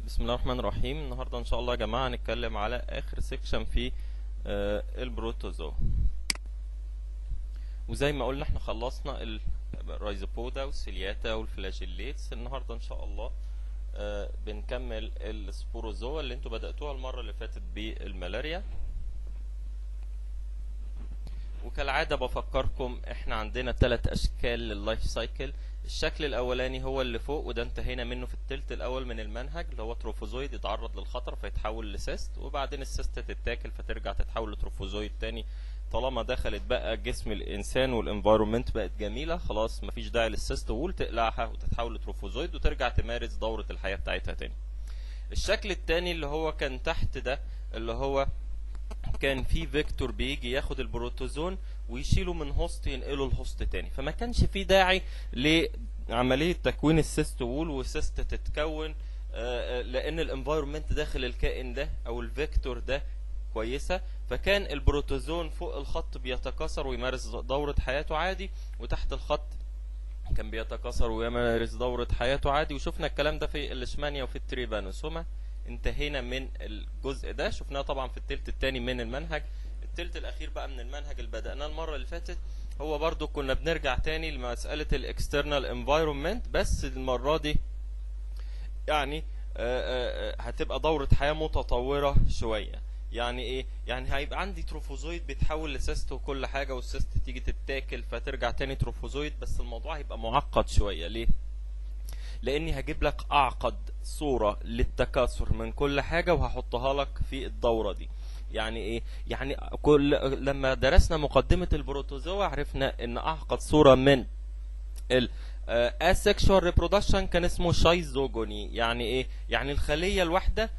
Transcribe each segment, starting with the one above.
بسم الله الرحمن الرحيم النهارده ان شاء الله يا جماعه هنتكلم على اخر سيكشن في آه، البروتوزوا وزي ما قلنا احنا خلصنا الرايزوبودا والسيلياتا والفلاجيليتس النهارده ان شاء الله آه، بنكمل السبوروزوا اللي انتوا بدأتوها المره اللي فاتت بالملاريا وكالعاده بفكركم احنا عندنا ثلاث اشكال لللايف سايكل الشكل الاولاني هو اللي فوق وده انتهينا منه في التلت الاول من المنهج اللي هو تروفوزويد يتعرض للخطر فيتحول لسيست وبعدين السيست تتاكل فترجع تتحول لتروفوزويد تاني طالما دخلت بقى جسم الانسان والانفايرومنت بقت جميله خلاص مفيش داعي للسيست وول تقلعها وتتحول لتروفوزويد وترجع تمارس دوره الحياه بتاعتها تاني الشكل التاني اللي هو كان تحت ده اللي هو كان في فيكتور بيجي ياخد البروتوزون ويشيله من هوست ينقله لهوست تاني فما كانش في داعي لعمليه تكوين السيست وول والسيست تتكون آه، آه، لان الانفايرمنت داخل الكائن ده او الفيكتور ده كويسه فكان البروتوزون فوق الخط بيتكاثر ويمارس دوره حياته عادي وتحت الخط كان بيتكاثر ويمارس دورة حياته عادي وشفنا الكلام ده في الاشمانيا وفي التريبانوسوما انتهينا من الجزء ده شفناه طبعا في التلت التاني من المنهج التلت الاخير بقى من المنهج اللي بدأناه المرة اللي فاتت هو برضو كنا بنرجع تاني لمسألة الاكسترنال انفايرومنت بس المرة دي يعني آه، آه، آه، هتبقى دورة حياة متطورة شوية يعني ايه يعني هيبقى عندي تروفوزويد بيتحول لسيست وكل حاجة والسيست تيجي تتاكل فترجع تاني تروفوزويد بس الموضوع هيبقى معقد شوية ليه لاني هجيب لك اعقد صورة للتكاثر من كل حاجة وهحطها لك في الدورة دي يعني ايه يعني كل لما درسنا مقدمة البروتوزوا عرفنا ان اعقد صورة من ال asexual reproduction كان اسمه شايزوجوني يعني ايه يعني الخلية الواحدة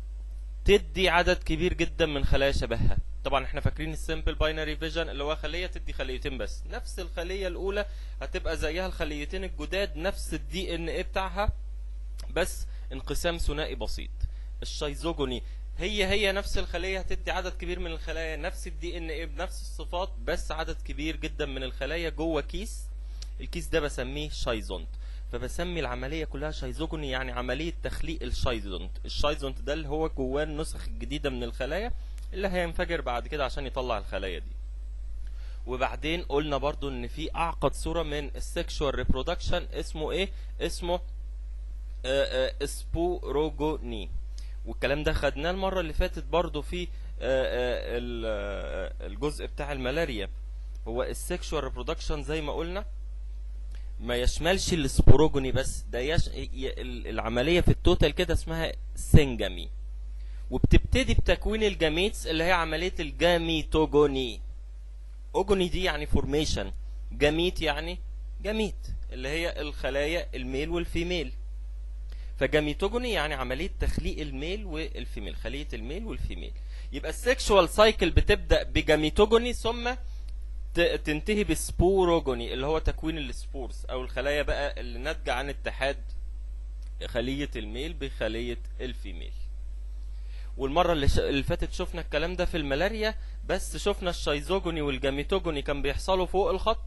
تدي عدد كبير جدا من خلايا شبهها طبعا احنا فاكرين السمبل باينري فيجن اللي هو خليه تدي خليتين بس نفس الخليه الاولى هتبقى زيها الخليتين الجداد نفس الدي ان ايه بتاعها بس انقسام ثنائي بسيط الشيزوجوني هي هي نفس الخليه هتدي عدد كبير من الخلايا نفس الدي ان ايه بنفس الصفات بس عدد كبير جدا من الخلايا جوه كيس الكيس ده بسميه شايزونت فبسمي العملية كلها شايزوجوني يعني عملية تخليق الشايزونت الشايزونت ده اللي هو جواه النسخ الجديدة من الخلايا اللي هينفجر بعد كده عشان يطلع الخلايا دي وبعدين قلنا برضو ان في اعقد صورة من السكشوال ريبرودكشن اسمه ايه اسمه آه، آه، سبوروجوني والكلام ده خدناه المرة اللي فاتت برضو في آه، آه، ال- آه، الجزء بتاع الملاريا هو السكشوال ريبرودكشن زي ما قلنا ما يشملش السبوروجوني بس ده يش... ي- ال- العمليه في التوتال كده اسمها سنجامي وبتبتدي بتكوين الجاميتس اللي هي عمليه الجاميتوجوني اوجوني دي يعني فورميشن جاميت يعني جاميت اللي هي الخلايا الميل والفيميل فجاميتوجوني يعني عمليه تخليق الميل والفيميل خليه الميل والفيميل يبقى السكشوال سايكل بتبدا بجاميتوجوني ثم ت- تنتهي بالسبوروجوني اللي هو تكوين السبورز او الخلايا بقى اللي ناتجه عن اتحاد خليه الميل بخليه الفيميل والمره اللي, ش... اللي فاتت شفنا الكلام ده في الملاريا بس شفنا الشيزوجوني والجاميتوجوني كان بيحصلوا فوق الخط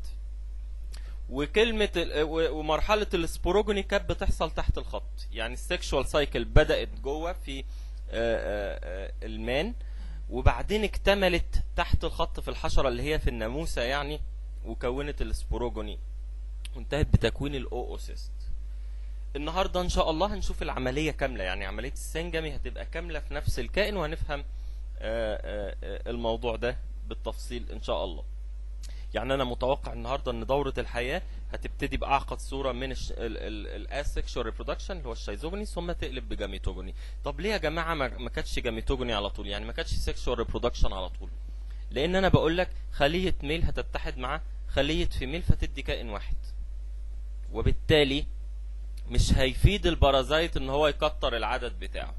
وكلمه ال... و- ومرحله السبوروجوني كانت بتحصل تحت الخط يعني السكشوال سايكل بدات جوه في آه، آه، آه، المان وبعدين اكتملت تحت الخط في الحشرة اللي هي في الناموسة يعني وكونت السبوروجوني وانتهت بتكوين الاوسيست النهاردة ان شاء الله هنشوف العملية كاملة يعني عملية السنجمي هتبقى كاملة في نفس الكائن وهنفهم آه، آه، آه، الموضوع ده بالتفصيل ان شاء الله يعني انا متوقع النهارده ان دوره الحياه هتبتدي باعقد صوره من الاسكشوال ريبرودكشن اللي هو الشيزوجوني ثم تقلب بجاميتوجوني طب ليه يا جماعه ما ما كانتش جاميتوجوني على طول يعني ما كانتش سكشوال ريبرودكشن على طول لان انا بقول لك خليه ميل هتتحد مع خليه فيميل فتدي كائن واحد وبالتالي مش هيفيد البارازايت ان هو يكتر العدد بتاعه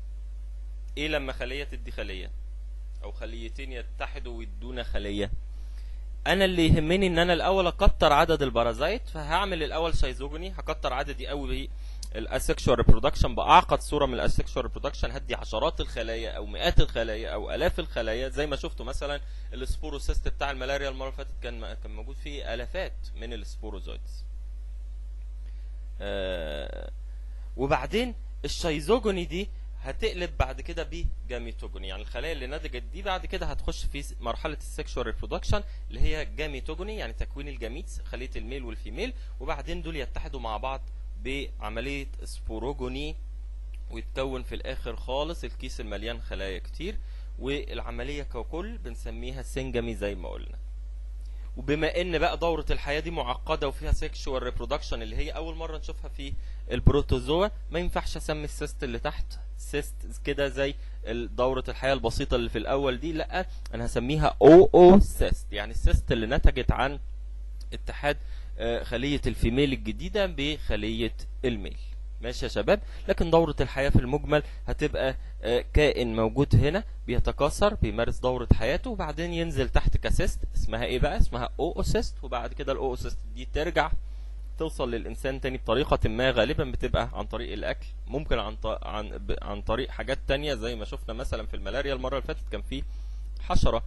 ايه لما خليه تدي خليه او خليتين يتحدوا ويدونا خليه انا اللي يهمني ان انا الاول اكتر عدد البارازايت فهعمل الاول شيزوجوني هكتر عددي قوي الاسكشوال ريبرودكشن باعقد صوره من الاسكشوال ريبرودكشن هدي عشرات الخلايا او مئات الخلايا او الاف الخلايا زي ما شفتوا مثلا السبوروسيست بتاع الملاريا المره اللي فاتت كان كان موجود فيه الافات من السبوروزويدز آه وبعدين الشيزوجوني دي هتقلب بعد كده بجاميتوجوني يعني الخلايا اللي نتجت دي بعد كده هتخش في س- مرحله السكشوال ريبرودكشن اللي هي جاميتوجوني يعني تكوين الجاميتس خليه الميل والفيميل وبعدين دول يتحدوا مع بعض بعمليه سبوروجوني ويتكون في الاخر خالص الكيس المليان خلايا كتير والعمليه ككل بنسميها سنجمي زي ما قلنا وبما ان بقى دورة الحياة دي معقدة وفيها سيكشوال ريبرودكشن اللي هي أول مرة نشوفها في البروتوزوا ما ينفعش أسمي السيست اللي تحت سيست كده زي ال- دورة الحياة البسيطة اللي في الأول دي لأ أنا هسميها أو أو سيست يعني السيست اللي نتجت عن اتحاد آه، خلية الفيميل الجديدة بخلية الميل ماشي يا شباب لكن دورة الحياة في المجمل هتبقى آه، كائن موجود هنا بيتكاثر بيمارس دورة حياته وبعدين ينزل تحت كسيست اسمها ايه بقى اسمها اوسيست وبعد كده الاوسيست دي ترجع توصل للانسان تاني بطريقة ما غالبا بتبقى عن طريق الاكل ممكن عن ط- عن ب- عن طريق حاجات تانية زي ما شفنا مثلا في الملاريا المرة اللي فاتت كان في حشرة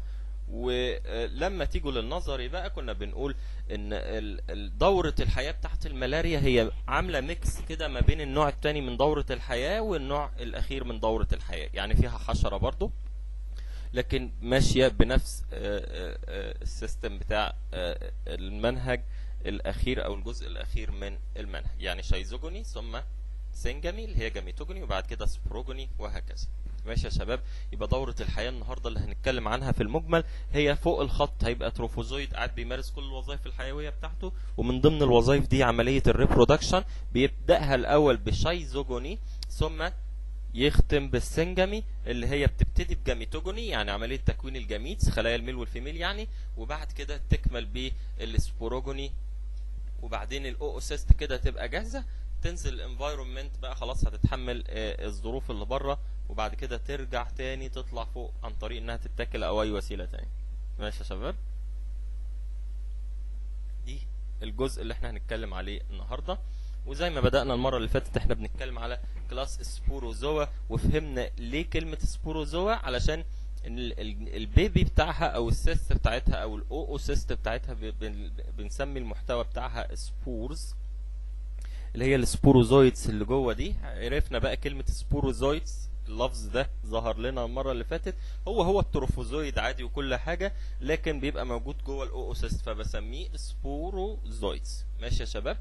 ولما تيجوا للنظري بقى كنا بنقول ان ال- ال- دورة الحياة بتاعت الملاريا هي عاملة ميكس كده ما بين النوع التاني من دورة الحياة والنوع الاخير من دورة الحياة يعني فيها حشرة برضو لكن ماشية بنفس آه، آه، آه، السيستم بتاع آه، المنهج الاخير او الجزء الاخير من المنهج يعني شيزوجوني ثم سنجمي اللي هي جاميتوجوني وبعد كده سبروجوني وهكذا ماشي يا شباب يبقى دورة الحياة النهاردة اللي هنتكلم عنها في المجمل هي فوق الخط هيبقى تروفوزويد قاعد بيمارس كل الوظائف الحيوية بتاعته ومن ضمن الوظائف دي عملية الريبرودكشن بيبدأها الأول بشيزوجوني ثم يختم بالسنجمي اللي هي بتبتدي بجاميتوجوني يعني عملية تكوين الجاميتس خلايا الميل والفيميل يعني وبعد كده تكمل بالسبوروجوني وبعدين الاوسيست كده تبقى جاهزه تنزل الانفايرمنت بقى خلاص هتتحمل آه، الظروف اللي بره وبعد كده ترجع تاني تطلع فوق عن طريق انها تتاكل او اي وسيله تاني ماشي يا شباب دي الجزء اللي احنا هنتكلم عليه النهارده وزي ما بدأنا المرة اللي فاتت احنا بنتكلم على كلاس سبوروزوا وفهمنا ليه كلمة سبوروزوا علشان ان ال- ال- البيبي بتاعها او السيست بتاعتها او الاو سيست بتاعتها ب- بن- بنسمي المحتوى بتاعها سبورز اللي هي السبوروزويدز اللي جوه دي عرفنا بقى كلمة سبوروزويدز اللفظ ده ظهر لنا المرة اللي فاتت هو هو التروفوزويد عادي وكل حاجة لكن بيبقى موجود جوه الاوسيست فبسميه سبوروزويدز ماشي يا شباب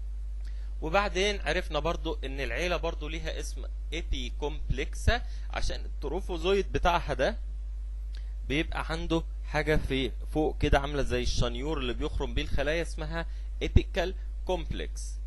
وبعدين عرفنا برضو ان العيلة برضو ليها اسم ايبي كومبلكسا عشان التروفوزويد بتاعها ده بيبقى عنده حاجة في فوق كده عاملة زي الشنيور اللي بيخرم بيه الخلايا اسمها ايبيكال كومبلكس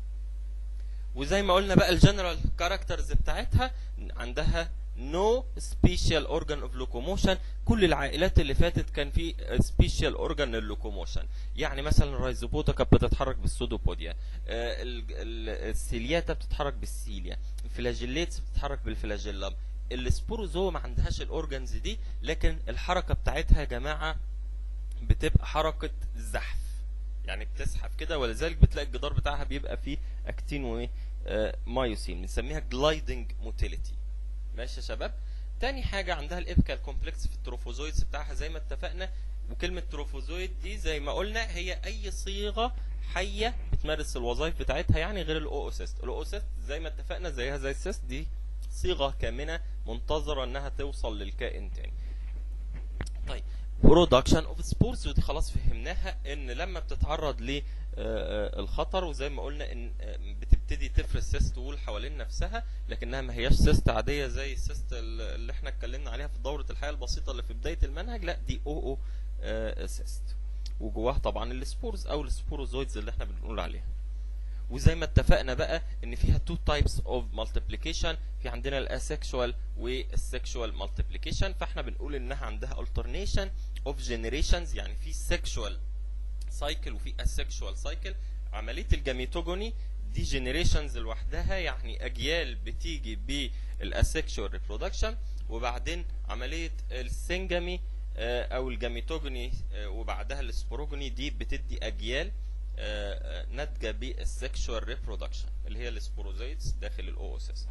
وزي ما قلنا بقى الجنرال كاركترز بتاعتها عندها no special organ of locomotion كل العائلات اللي فاتت كان في special organ لللوكوموشن يعني مثلا الرايزوبوتا كانت بتتحرك بالسودوبوديا آه، ال- ال- السيلياتا بتتحرك بالسيليا الفلاجيليتس بتتحرك بالفلاجيلم السبوروزوا ما عندهاش الاورجنز دي لكن الحركه بتاعتها يا جماعه بتبقى حركه زحف يعني بتزحف كده ولذلك بتلاقي الجدار بتاعها بيبقى فيه اكتين وايه آه، مايوسين بنسميها جلايدنج موتيليتي ماشي يا شباب تاني حاجه عندها الابيكال كومبلكس في التروفوزويدز بتاعها زي ما اتفقنا وكلمه تروفوزويد دي زي ما قلنا هي اي صيغه حيه بتمارس الوظائف بتاعتها يعني غير الاوسيست الاوسيست زي ما اتفقنا زيها زي السيست دي صيغه كامنه منتظره انها توصل للكائن تاني طيب برودكشن اوف سبورز ودي خلاص فهمناها ان لما بتتعرض للخطر وزي ما قلنا ان آه، بتبتدي تفرز سيست وول حوالين نفسها لكنها ما هياش سيست عاديه زي السيست ال- اللي احنا اتكلمنا عليها في دوره الحياه البسيطه اللي في بدايه المنهج لا دي او او آه، سيست وجواها طبعا السبورز او السبوروزويدز اللي احنا بنقول عليها وزي ما اتفقنا بقى ان فيها تو تايبس اوف مالتيبليكيشن في عندنا الاسexual والسexual مالتيبليكيشن فاحنا بنقول انها عندها alternation اوف جنريشنز يعني في sexual سايكل وفي asexual سايكل عمليه الجاميتوجوني دي جنريشنز لوحدها يعني اجيال بتيجي بالاسexual ريبرودكشن وبعدين عمليه السنجمي آه، او الجاميتوجوني آه، وبعدها السبوروجوني دي بتدي اجيال آه، آه، ناتجه بالسكشوال ريبرودكشن اللي هي السبوروزايتس داخل الاوسيست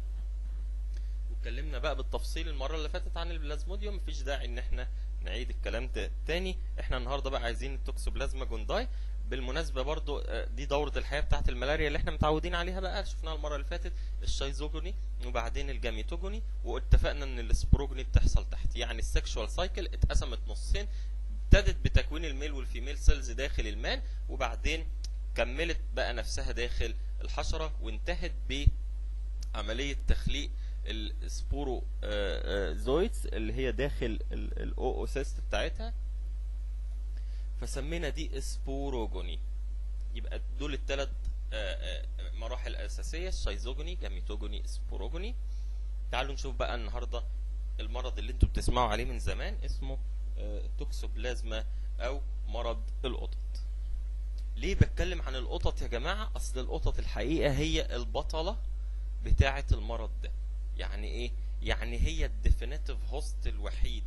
واتكلمنا بقى بالتفصيل المره اللي فاتت عن البلازموديوم مفيش داعي ان احنا نعيد الكلام ت- تاني احنا النهارده بقى عايزين التوكسوبلازما جونداي بالمناسبه برضو آه، دي دوره الحياه بتاعه الملاريا اللي احنا متعودين عليها بقى شفناها المره اللي فاتت الشيزوجوني وبعدين الجاميتوجوني واتفقنا ان السبروجوني بتحصل تحت يعني السكشوال سايكل اتقسمت نصين ابتدت بتكوين الميل والفيميل سيلز داخل المان وبعدين كملت بقى نفسها داخل الحشره وانتهت بعمليه تخليق السبورو زويتس اللي هي داخل الاوسيست بتاعتها فسمينا دي سبوروجوني يبقى دول الثلاث مراحل الاساسيه الشيزوجوني جاميتوجوني سبوروجوني تعالوا نشوف بقى النهارده المرض اللي انتوا بتسمعوا عليه من زمان اسمه آه، توكسوبلازما او مرض القطط ليه بتكلم عن القطط يا جماعه اصل القطط الحقيقه هي البطله بتاعه المرض ده يعني ايه يعني هي الديفينيتيف هوست الوحيد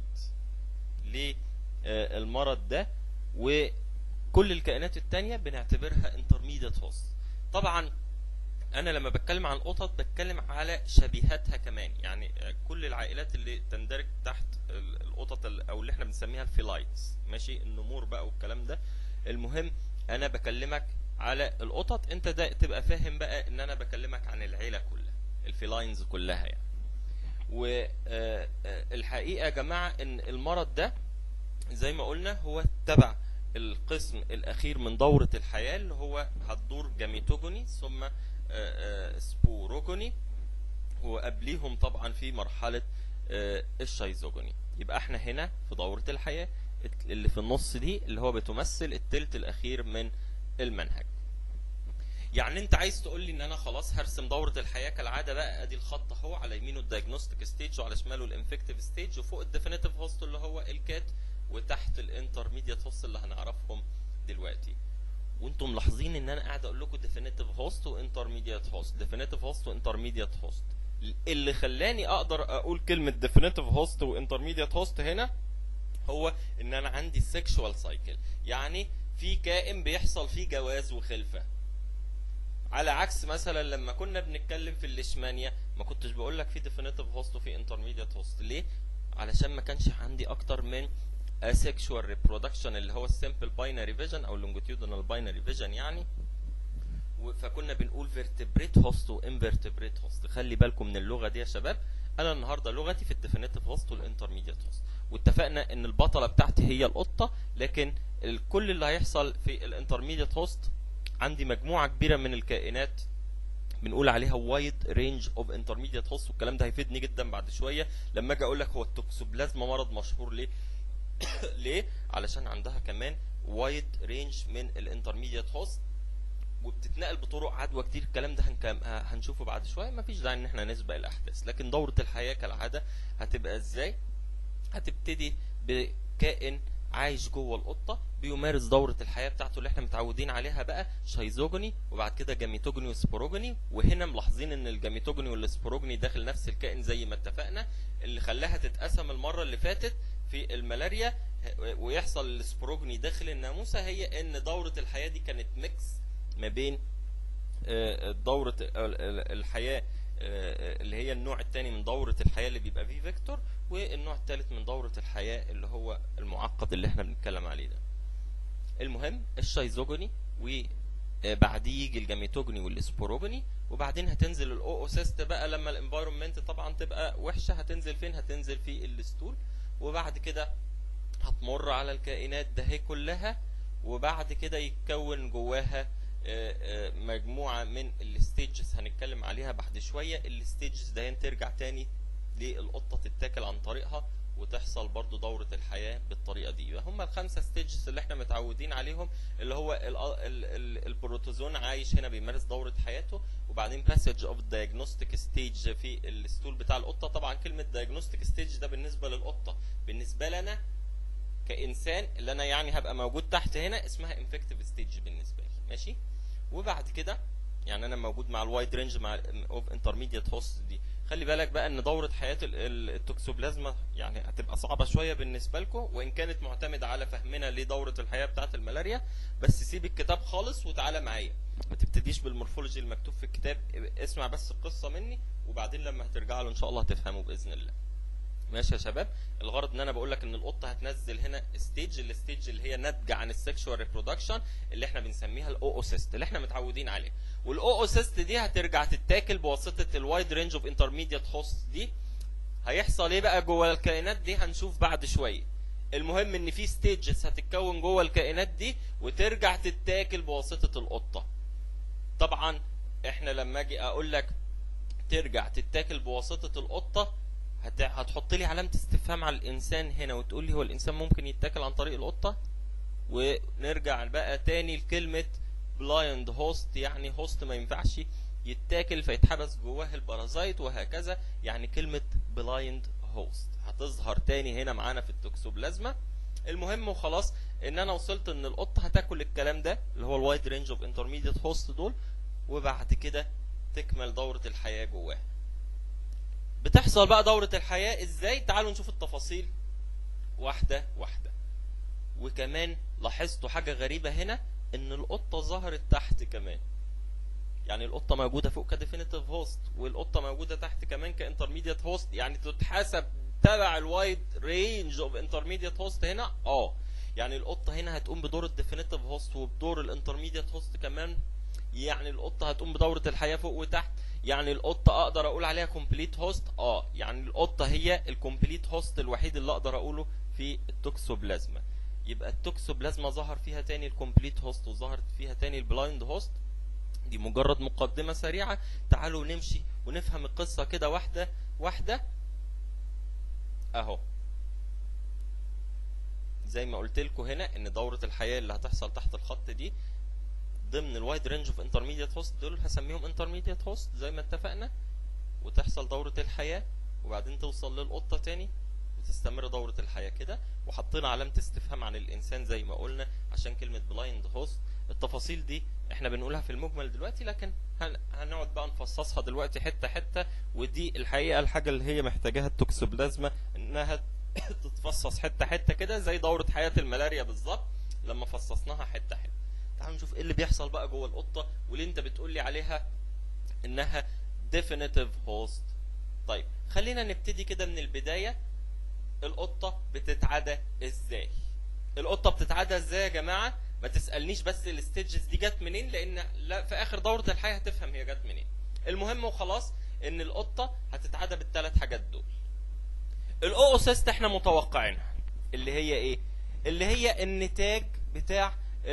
للمرض ده وكل الكائنات التانية بنعتبرها انترميديت هوست طبعا انا لما بتكلم عن القطط بتكلم على شبيهاتها كمان يعني كل العائلات اللي تندرج تحت ال- القطط ال- او اللي احنا بنسميها الفيلايتس ماشي النمور بقى والكلام ده المهم انا بكلمك على القطط انت ده تبقى فاهم بقى ان انا بكلمك عن العيله كلها الفيلاينز كلها يعني والحقيقه يا جماعه ان المرض ده زي ما قلنا هو تبع القسم الاخير من دوره الحياه اللي هو هتدور جاميتوجوني ثم آه، آه، سبوروجوني وقبليهم طبعا في مرحله آه، الشيزوجوني يبقى احنا هنا في دوره الحياه اللي في النص دي اللي هو بتمثل التلت الاخير من المنهج يعني انت عايز تقول لي ان انا خلاص هرسم دوره الحياه كالعاده بقى ادي الخط اهو على يمينه الدايجنوستيك ستيج وعلى شماله الانفكتيف ستيج وفوق الديفينيتيف هوست اللي هو الكات وتحت الانترميديت هوست اللي هنعرفهم دلوقتي وانتم ملاحظين ان انا قاعد اقول لكم ديفينيتيف هوست وانترميديت هوست ديفينيتيف هوست وانترميديت هوست اللي خلاني اقدر اقول كلمه ديفينيتيف هوست وانترميديت هوست هنا هو ان انا عندي سيكشوال سايكل يعني في كائن بيحصل فيه جواز وخلفه على عكس مثلا لما كنا بنتكلم في الليشمانيا ما كنتش بقول لك في ديفينيتيف هوست وفي انترميديت هوست ليه علشان ما كانش عندي اكتر من asexual reproduction اللي هو السمبل باينري فيجن او longitudinal باينري فيجن يعني و- فكنا بنقول vertebrate host و invertebrate host خلي بالكم من اللغه دي يا شباب انا النهارده لغتي في الديفينيتيف هوست والانترميديت هوست واتفقنا ان البطله بتاعتي هي القطه لكن ال- كل اللي هيحصل في الانترميديت هوست عندي مجموعه كبيره من الكائنات بنقول عليها وايد رينج اوف انترميديت هوست والكلام ده هيفيدني جدا بعد شويه لما اجي اقول لك هو التوكسوبلازما مرض مشهور ليه ليه علشان عندها كمان وايد رينج من الانترميديت هوست وبتتنقل بطرق عدوى كتير الكلام ده هنكم... ه- هنشوفه بعد شويه مفيش داعي ان احنا نسبق الاحداث لكن دوره الحياه كالعاده هتبقى ازاي هتبتدي بكائن عايش جوه القطه بيمارس دوره الحياه بتاعته اللي احنا متعودين عليها بقى شيزوجوني وبعد كده جاميتوجوني وسبوروجوني وهنا ملاحظين ان الجاميتوجوني والسبوروجوني داخل نفس الكائن زي ما اتفقنا اللي خلاها تتقسم المره اللي فاتت في الملاريا ويحصل السبروجني داخل الناموسه هي ان دوره الحياه دي كانت ميكس ما بين آه، دوره ال- ال- الحياه آه، اللي هي النوع الثاني من دوره الحياه اللي بيبقى فيه فيكتور والنوع الثالث من دوره الحياه اللي هو المعقد اللي احنا بنتكلم عليه ده المهم الشيزوجوني وبعديه يجي الجاميتوجوني والسبوروجوني وبعدين هتنزل الاوسيست بقى لما الانفايرمنت طبعا تبقى وحشه هتنزل فين هتنزل في الستول وبعد كده هتمر على الكائنات ده هي كلها وبعد كده يتكون جواها آه، آه، مجموعة من الستيجز هنتكلم عليها بعد شوية الستيجز ده ترجع تاني للقطة تتاكل عن طريقها وتحصل برضو دورة الحياة بالطريقة دي يبقى هم الخمسة ستيجز اللي احنا متعودين عليهم اللي هو ال ال ال البروتوزون عايش هنا بيمارس دورة حياته وبعدين باسج اوف diagnostic ستيج في الستول بتاع القطة طبعا كلمة diagnostic ستيج ده بالنسبة للقطة بالنسبة لنا كانسان اللي انا يعني هبقى موجود تحت هنا اسمها انفكتيف ستيج بالنسبه لي ماشي وبعد كده يعني انا موجود مع الوايد رينج مع اوف انترميديت هوست دي خلي بالك بقى ان دوره حياه ال- ال- التوكسوبلازما يعني هتبقى صعبه شويه بالنسبه لكم وان كانت معتمده على فهمنا لدوره الحياه بتاعه الملاريا بس سيب الكتاب خالص وتعالى معايا ما تبتديش بالمورفولوجي المكتوب في الكتاب اسمع بس القصه مني وبعدين لما هترجع له ان شاء الله هتفهمه باذن الله ماشي يا شباب الغرض ان انا بقول لك ان القطه هتنزل هنا ستيج الستيج اللي هي ناتجه عن السكشوال ريبرودكشن اللي احنا بنسميها الاوسيست اللي احنا متعودين عليه والاوسيست دي هترجع تتاكل بواسطه الوايد رينج اوف انترميديت هوست دي هيحصل ايه بقى جوه الكائنات دي هنشوف بعد شويه المهم ان في ستيجز هتتكون جوه الكائنات دي وترجع تتاكل بواسطه القطه طبعا احنا لما اجي اقول لك ترجع تتاكل بواسطه القطه هت... هتحط لي علامه استفهام على الانسان هنا وتقول لي هو الانسان ممكن يتاكل عن طريق القطه ونرجع بقى تاني لكلمه بلايند هوست يعني هوست ما ينفعش يتاكل فيتحبس جواه البارازايت وهكذا يعني كلمه بلايند هوست هتظهر تاني هنا معانا في التوكسوبلازما المهم وخلاص ان انا وصلت ان القطه هتاكل الكلام ده اللي هو الوايد رينج اوف انترميديت هوست دول وبعد كده تكمل دوره الحياه جواها بتحصل بقى دورة الحياة ازاي تعالوا نشوف التفاصيل واحدة واحدة وكمان لاحظتوا حاجة غريبة هنا ان القطة ظهرت تحت كمان يعني القطة موجودة فوق كديفينيتيف هوست والقطة موجودة تحت كمان كانترميديت هوست يعني تتحسب تبع الوايد رينج اوف انترميديت هوست هنا اه يعني القطة هنا هتقوم بدور الديفينيتيف هوست وبدور الانترميديت هوست كمان يعني القطة هتقوم بدورة الحياة فوق وتحت يعني القطة اقدر اقول عليها كومبليت هوست اه يعني القطة هي الكومبليت هوست الوحيد اللي اقدر اقوله في التوكسوبلازما يبقى التوكسوبلازما ظهر فيها تاني الكومبليت هوست وظهرت فيها تاني البلايند هوست دي مجرد مقدمة سريعة تعالوا نمشي ونفهم القصة كده واحدة واحدة اهو زي ما قلت لكم هنا ان دورة الحياة اللي هتحصل تحت الخط دي ضمن الوايد رينج اوف انترميديت هوست دول هسميهم انترميديت هوست زي ما اتفقنا وتحصل دورة الحياة وبعدين توصل للقطة تاني وتستمر دورة الحياة كده وحطينا علامة استفهام عن الإنسان زي ما قلنا عشان كلمة بلايند هوست التفاصيل دي احنا بنقولها في المجمل دلوقتي لكن هن... هنقعد بقى نفصصها دلوقتي حتة حتة ودي الحقيقة الحاجة اللي هي محتاجاها التوكسوبلازما انها تتفصص حتة حتة كده زي دورة حياة الملاريا بالظبط لما فصصناها حتة حتة تعالوا نشوف ايه اللي بيحصل بقى جوه القطة واللي انت بتقول لي عليها انها definitive host طيب خلينا نبتدي كده من البداية القطة بتتعدى ازاي القطة بتتعدى ازاي يا جماعة ما تسألنيش بس الستيجز دي جت منين لان لا في اخر دورة الحياة هتفهم هي جت منين المهم وخلاص ان القطة هتتعدى بالثلاث حاجات دول الاوسيست احنا متوقعينها اللي هي ايه اللي هي النتاج بتاع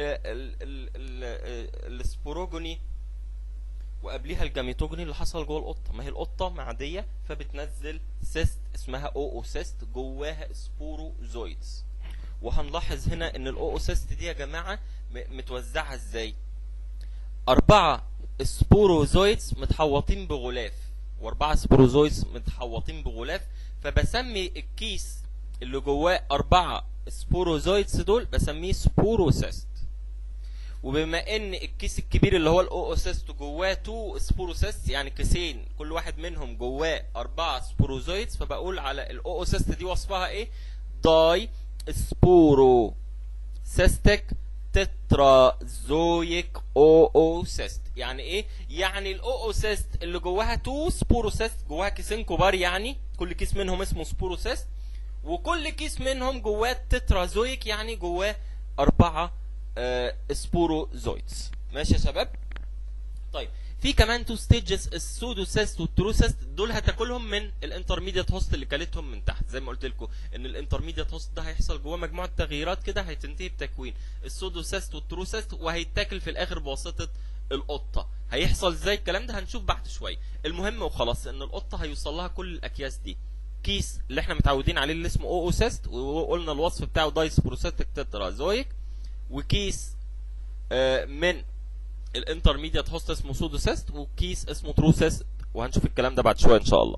السبوروجوني وقبليها الجاميتوجوني اللي حصل جوه القطه ما هي القطه معديه فبتنزل سيست اسمها او او سيست جواها سبوروزويدز وهنلاحظ هنا ان الاو او سيست دي يا جماعه متوزعه ازاي اربعه سبوروزويدز متحوطين بغلاف واربعه سبوروزويدز متحوطين بغلاف فبسمي الكيس اللي جواه اربعه سبوروزويدز دول بسميه سبوروسيست وبما ان الكيس الكبير اللي هو الاوسيست جواه تو سبوروسيست يعني كيسين كل واحد منهم جواه اربعه سبوروزويدز فبقول على الاوسيست دي وصفها ايه داي سبورو سيستك تترازويك او او سيست يعني ايه يعني الاو او سيست اللي جواها تو سبوروسيست جواها كيسين كبار يعني كل كيس منهم اسمه سبوروسيست وكل كيس منهم جواه تترازويك يعني جواه أربعة آه سبوروزويدز ماشي يا شباب طيب في كمان تو ستيجز السودوسيست والتروسيست دول هتاكلهم من الانترميديت هوست اللي كلتهم من تحت زي ما قلت لكم ان الانترميديت هوست ده هيحصل جواه مجموعه تغييرات كده هتنتهي بتكوين السودوسيست والتروسيست وهيتاكل في الاخر بواسطه القطه هيحصل ازاي الكلام ده هنشوف بعد شويه المهم وخلاص ان القطه هيوصل لها كل الاكياس دي كيس اللي احنا متعودين عليه اللي اسمه او اوسيست وقلنا الوصف بتاعه دايس بروسيتك تترازويك وكيس آه من الانترميديت هوست اسمه سودوسيست وكيس اسمه تروسيست وهنشوف الكلام ده بعد شويه ان شاء الله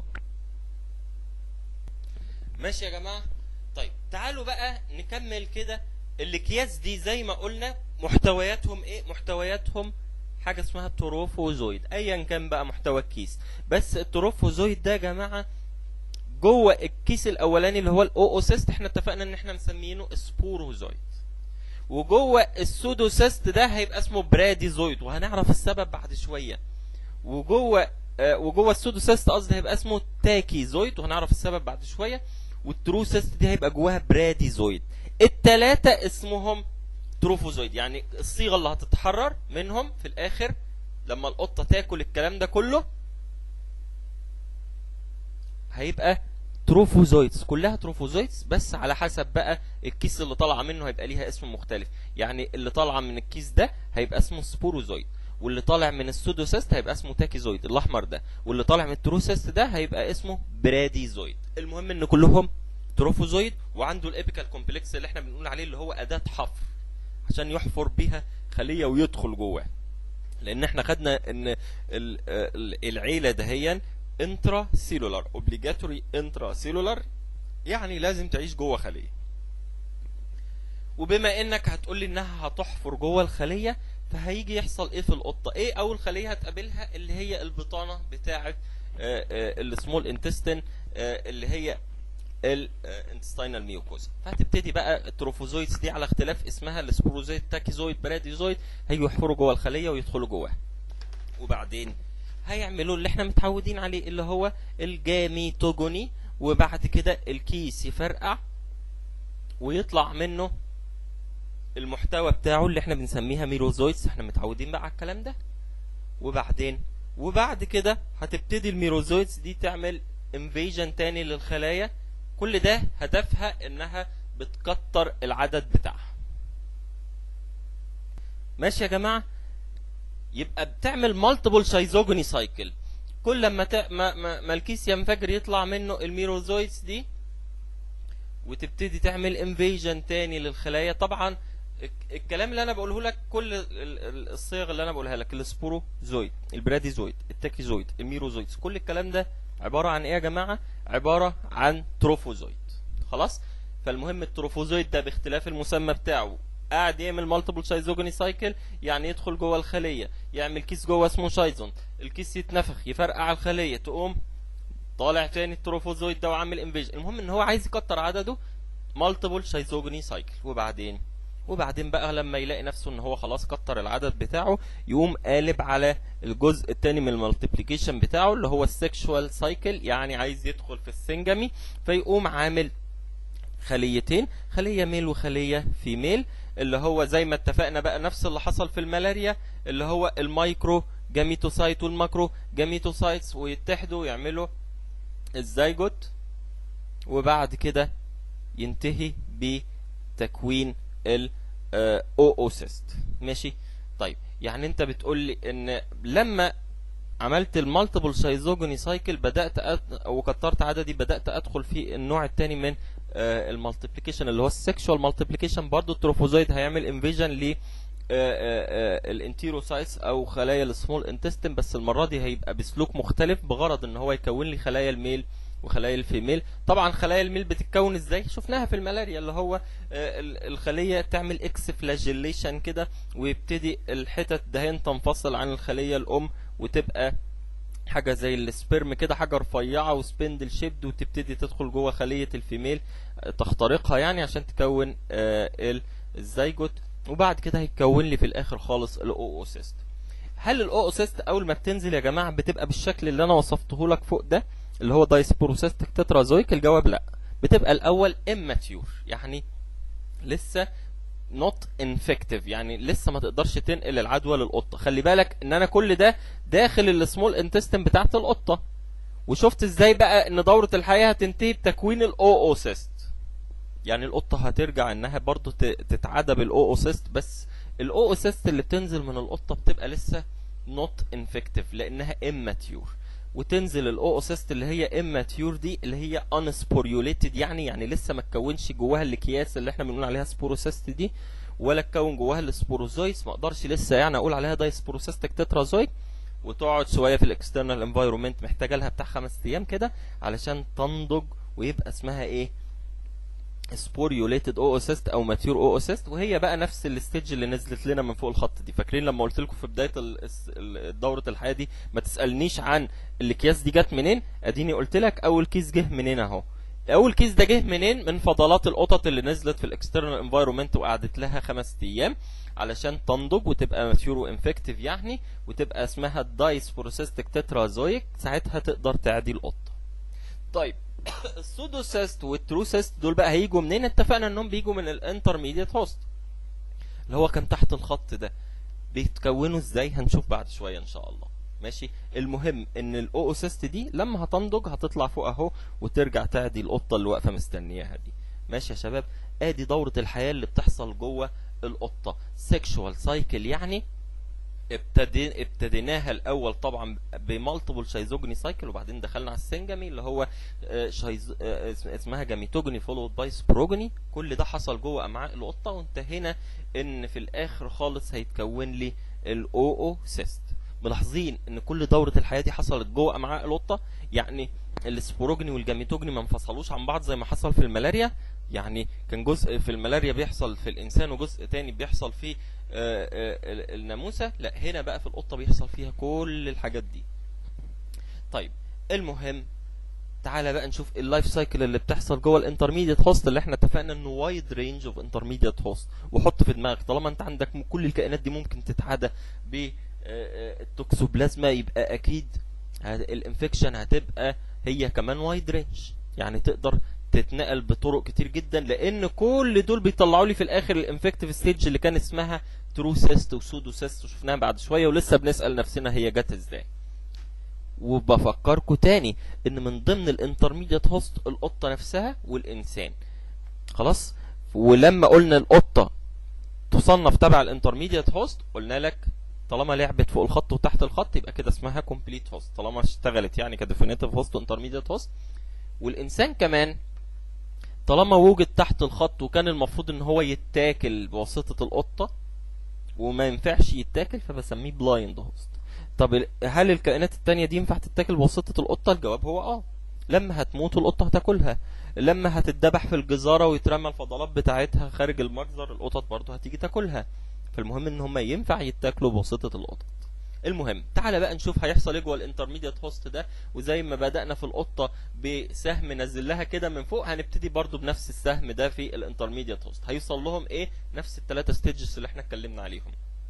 ماشي يا جماعه طيب تعالوا بقى نكمل كده الاكياس دي زي ما قلنا محتوياتهم ايه محتوياتهم حاجه اسمها تروفوزويد ايا كان بقى محتوى الكيس بس التروفوزويد ده يا جماعه جوه الكيس الاولاني اللي هو الاوسيست احنا اتفقنا ان احنا مسمينه سبوروزويد وجوه السودوسيست ده هيبقى اسمه براديزويد وهنعرف السبب بعد شويه وجوه آه وجوه السودوسيست قصدي هيبقى اسمه تاكيزويد وهنعرف السبب بعد شويه والترو سيست دي هيبقى جواها براديزويد التلاتة اسمهم تروفوزويد يعني الصيغه اللي هتتحرر منهم في الاخر لما القطه تاكل الكلام ده كله هيبقى تروفوزويدز كلها تروفوزويدز بس على حسب بقى الكيس اللي طالعه منه هيبقى ليها اسم مختلف يعني اللي طالعه من الكيس ده هيبقى اسمه سبوروزويد واللي طالع من السودوسيست هيبقى اسمه تاكيزويد الاحمر ده واللي طالع من التروسيست ده هيبقى اسمه براديزويد المهم ان كلهم تروفوزويد وعنده الابيكال كومبلكس اللي احنا بنقول عليه اللي هو اداه حفر عشان يحفر بيها خليه ويدخل جواها لان احنا خدنا ان ال- ال- العيله دهيا انترا سيلولار اوبليجاتوري انترا سيلولار يعني لازم تعيش جوه خليه وبما انك هتقول لي انها هتحفر جوه الخليه فهيجي يحصل ايه في القطه ايه اول خليه هتقابلها اللي هي البطانه بتاعه السمول انتستين اللي هي الانتستينال ميوكوزا فهتبتدي بقى التروفوزويدز دي على اختلاف اسمها السبوروزويد تاكيزويد براديزويد هيجوا يحفروا جوه الخليه ويدخلوا جواها وبعدين هيعملوا اللي احنا متعودين عليه اللي هو الجاميتوجوني وبعد كده الكيس يفرقع ويطلع منه المحتوى بتاعه اللي احنا بنسميها ميروزويدز احنا متعودين بقى على الكلام ده وبعدين وبعد كده هتبتدي الميروزويدز دي تعمل انفيجن تاني للخلايا كل ده هدفها انها بتكتر العدد بتاعها ماشي يا جماعه يبقى بتعمل مالتيبل شايزوجوني سايكل كل لما ت... ما... ما... ما الكيس ينفجر يطلع منه الميروزويدز دي وتبتدي تعمل انفيجن تاني للخلايا طبعا الك- الكلام اللي انا بقوله لك كل ال- ال- الصيغ اللي انا بقولها لك السبوروزويد البراديزويد التاكيزويد الميروزويدز كل الكلام ده عباره عن ايه يا جماعه عباره عن تروفوزويد خلاص فالمهم التروفوزويد ده باختلاف المسمى بتاعه قاعد يعمل مالتيبل شايزوجوني سايكل يعني يدخل جوه الخليه يعمل كيس جوه اسمه شايزون الكيس يتنفخ يفرقع الخليه تقوم طالع تاني التروفوزويد ده وعامل انفيجن المهم ان هو عايز يكتر عدده مالتيبل شايزوجوني سايكل وبعدين وبعدين بقى لما يلاقي نفسه ان هو خلاص كتر العدد بتاعه يقوم قالب على الجزء التاني من المالتيبليكيشن بتاعه اللي هو السكشوال سايكل يعني عايز يدخل في السنجمي فيقوم عامل خليتين خليه ميل وخليه فيميل اللي هو زي ما اتفقنا بقى نفس اللي حصل في الملاريا اللي هو المايكرو جاميتوسايت والماكرو جاميتوسايتس ويتحدوا يعملوا الزيجوت وبعد كده ينتهي بتكوين ال اوسيست ماشي طيب يعني انت بتقول لي ان لما عملت المالتيبل شايزوجوني سايكل بدات أد... وكترت عددي بدات ادخل في النوع الثاني من المالتيبليكيشن اللي هو السكشوال مالتيبليكيشن برضو التروفوزويد هيعمل انفيجن ل الانتيروسايتس او خلايا السمول انتستين بس المره دي هيبقى بسلوك مختلف بغرض ان هو يكون لي خلايا الميل وخلايا الفيميل طبعا خلايا الميل بتتكون ازاي شفناها في الملاريا اللي هو آه، ال- الخليه تعمل اكس فلاجيليشن كده ويبتدي الحتت دهين تنفصل عن الخليه الام وتبقى حاجه زي السبرم كده حاجه رفيعه وسبندل شيبد وتبتدي تدخل جوه خليه الفيميل آه، تخترقها يعني عشان تكون آه، ال- الزيجوت وبعد كده هيتكون لي في الاخر خالص الاوسيست هل الاوسيست اول ما بتنزل يا جماعه بتبقى بالشكل اللي انا وصفته لك فوق ده اللي هو دايسبوروسيستك تترازويك الجواب لا بتبقى الاول اماتيور يعني لسه نوت انفكتيف يعني لسه ما تقدرش تنقل العدوى للقطه خلي بالك ان انا كل ده داخل السمول انتستين بتاعت القطه وشفت ازاي بقى ان دوره الحياه هتنتهي بتكوين الاوسيست يعني القطه هترجع انها برضو ت- تتعدى بالاوسيست بس الاوسيست اللي بتنزل من القطه بتبقى لسه نوت انفكتيف لانها اماتيور وتنزل الاوسيست اللي هي اماتيور دي اللي هي انسبوريوليتد يعني يعني لسه ما تكونش جواها الاكياس اللي احنا بنقول عليها سبوروسيست دي ولا تكون جواها السبوروزويس ما اقدرش لسه يعني اقول عليها دايسبوروسيستك تترازويك وتقعد شويه في الاكسترنال انفايرومنت محتاجه لها بتاع خمس ايام كده علشان تنضج ويبقى اسمها ايه سبوريوليتد اوسيست او ماتيور اوسيست وهي بقى نفس الستيج اللي نزلت لنا من فوق الخط دي فاكرين لما قلت لكم في بدايه ال- الس- ال- دوره الحياه دي ما تسالنيش عن الاكياس دي جت منين اديني قلت لك اول كيس جه منين اهو اول كيس ده جه منين من فضلات القطط اللي نزلت في الاكسترنال انفايرومنت وقعدت لها خمس ايام علشان تنضج وتبقى ماتيور وانفكتيف يعني وتبقى اسمها الدايس بروسيستك تترازويك ساعتها تقدر تعدي القطه طيب السودوسيست والتروسيست دول بقى هيجوا منين اتفقنا انهم بيجوا من الانترميديت هوست اللي هو كان تحت الخط ده بيتكونوا ازاي هنشوف بعد شويه ان شاء الله ماشي المهم ان الاوسيست دي لما هتنضج هتطلع فوق اهو وترجع تعدي القطه اللي واقفه مستنياها دي ماشي يا شباب ادي دوره الحياه اللي بتحصل جوه القطه سيكشوال سايكل يعني ابتدي ابتديناها الاول طبعا بمالتيبل شايزوجني سايكل وبعدين دخلنا على السنجمي اللي هو آه، شايز... آه، اسم- اسمها جاميتوجني فولود باي سبروجني كل ده حصل جوه امعاء القطه وانتهينا ان في الاخر خالص هيتكون لي الاو او سيست ملاحظين ان كل دوره الحياه دي حصلت جوه امعاء القطه يعني السبوروجني والجاميتوجني ما انفصلوش عن بعض زي ما حصل في الملاريا يعني كان جزء في الملاريا بيحصل في الانسان وجزء تاني بيحصل في آه، آه، ال- الناموسه لا هنا بقى في القطه بيحصل فيها كل الحاجات دي طيب المهم تعالى بقى نشوف اللايف سايكل اللي بتحصل جوه الانترميديت هوست اللي احنا اتفقنا انه وايد رينج اوف انترميديت هوست وحط في دماغك طالما انت عندك م- كل الكائنات دي ممكن تتعدى بالتوكسوبلازما يبقى اكيد ه- الانفكشن هتبقى هي كمان وايد رينج يعني تقدر تتنقل بطرق كتير جدا لان كل دول بيطلعوا لي في الاخر الانفكتيف ستيج اللي كان اسمها ترو سيست وسودو سيست وشفناها بعد شويه ولسه بنسال نفسنا هي جت ازاي وبفكركم تاني ان من ضمن الانترميديت هوست القطه نفسها والانسان خلاص ولما قلنا القطه تصنف تبع الانترميديت هوست قلنا لك طالما لعبت فوق الخط وتحت الخط يبقى كده اسمها كومبليت هوست طالما اشتغلت يعني كديفينيتيف هوست وانترميديت هوست والانسان كمان طالما وجد تحت الخط وكان المفروض ان هو يتاكل بواسطه القطه وما ينفعش يتاكل فبسميه بلايند هوست طب ال- هل الكائنات التانية دي ينفع تتاكل بواسطة القطة؟ الجواب هو اه. لما هتموت القطة هتاكلها. لما هتتذبح في الجزارة ويترمى الفضلات بتاعتها خارج المجزر القطط برضه هتيجي تاكلها. فالمهم ان هم ينفع يتاكلوا بواسطة القطط. المهم تعالى بقى نشوف هيحصل ايه جوه الانترميديت هوست ده وزي ما بدأنا في القطة بسهم نزل لها كده من فوق هنبتدي برضه بنفس السهم ده في الانترميديت هوست هيوصل لهم ايه نفس الثلاثة ستيجز اللي احنا اتكلمنا عليهم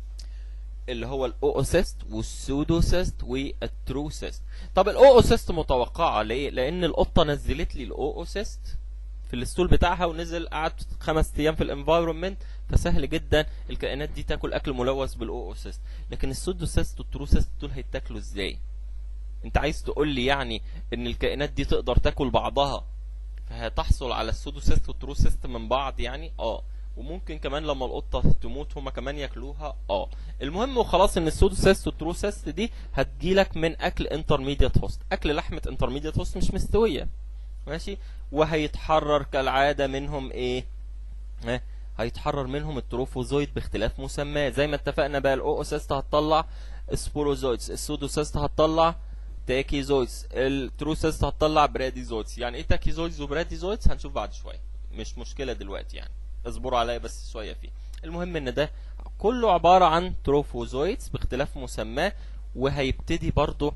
اللي هو الاوسيست والسودوسيست والتروسيست طب الاوسيست متوقعه ليه لان القطه نزلت لي الاوسيست في الستول بتاعها ونزل قعد خمس ايام في الانفايرمنت فسهل جدا الكائنات دي تاكل اكل ملوث بالاوسيست لكن السودوسيست والتروسيست دول هيتاكلوا ازاي انت عايز تقول لي يعني ان الكائنات دي تقدر تاكل بعضها فهتحصل على السودوسيست والتروسيست من بعض يعني اه وممكن كمان لما القطه تموت هما كمان ياكلوها اه المهم وخلاص ان السودوسيست والتروسيست دي هتجيلك من اكل انترميديت هوست اكل لحمه انترميديت هوست مش مستويه ماشي وهيتحرر كالعاده منهم ايه ها هيتحرر منهم التروفوزويد باختلاف مسماه زي ما اتفقنا بقى الاوسيست هتطلع سبوروزويدز السودوسيست هتطلع تاكيزويدز التروسيست هتطلع براديزويدز يعني ايه تاكيزويدز وبراديزويدز هنشوف بعد شويه مش مشكله دلوقتي يعني اصبروا عليا بس شويه فيه المهم ان ده كله عباره عن تروفوزويدز باختلاف مسماه وهيبتدي برضه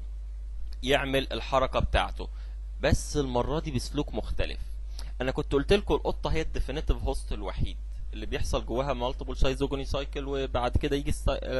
يعمل الحركه بتاعته بس المره دي بسلوك مختلف انا كنت قلت لكم القطه هي الديفينيتيف هوست الوحيد اللي بيحصل جواها مالتيبل شايزوجوني سايكل وبعد كده يجي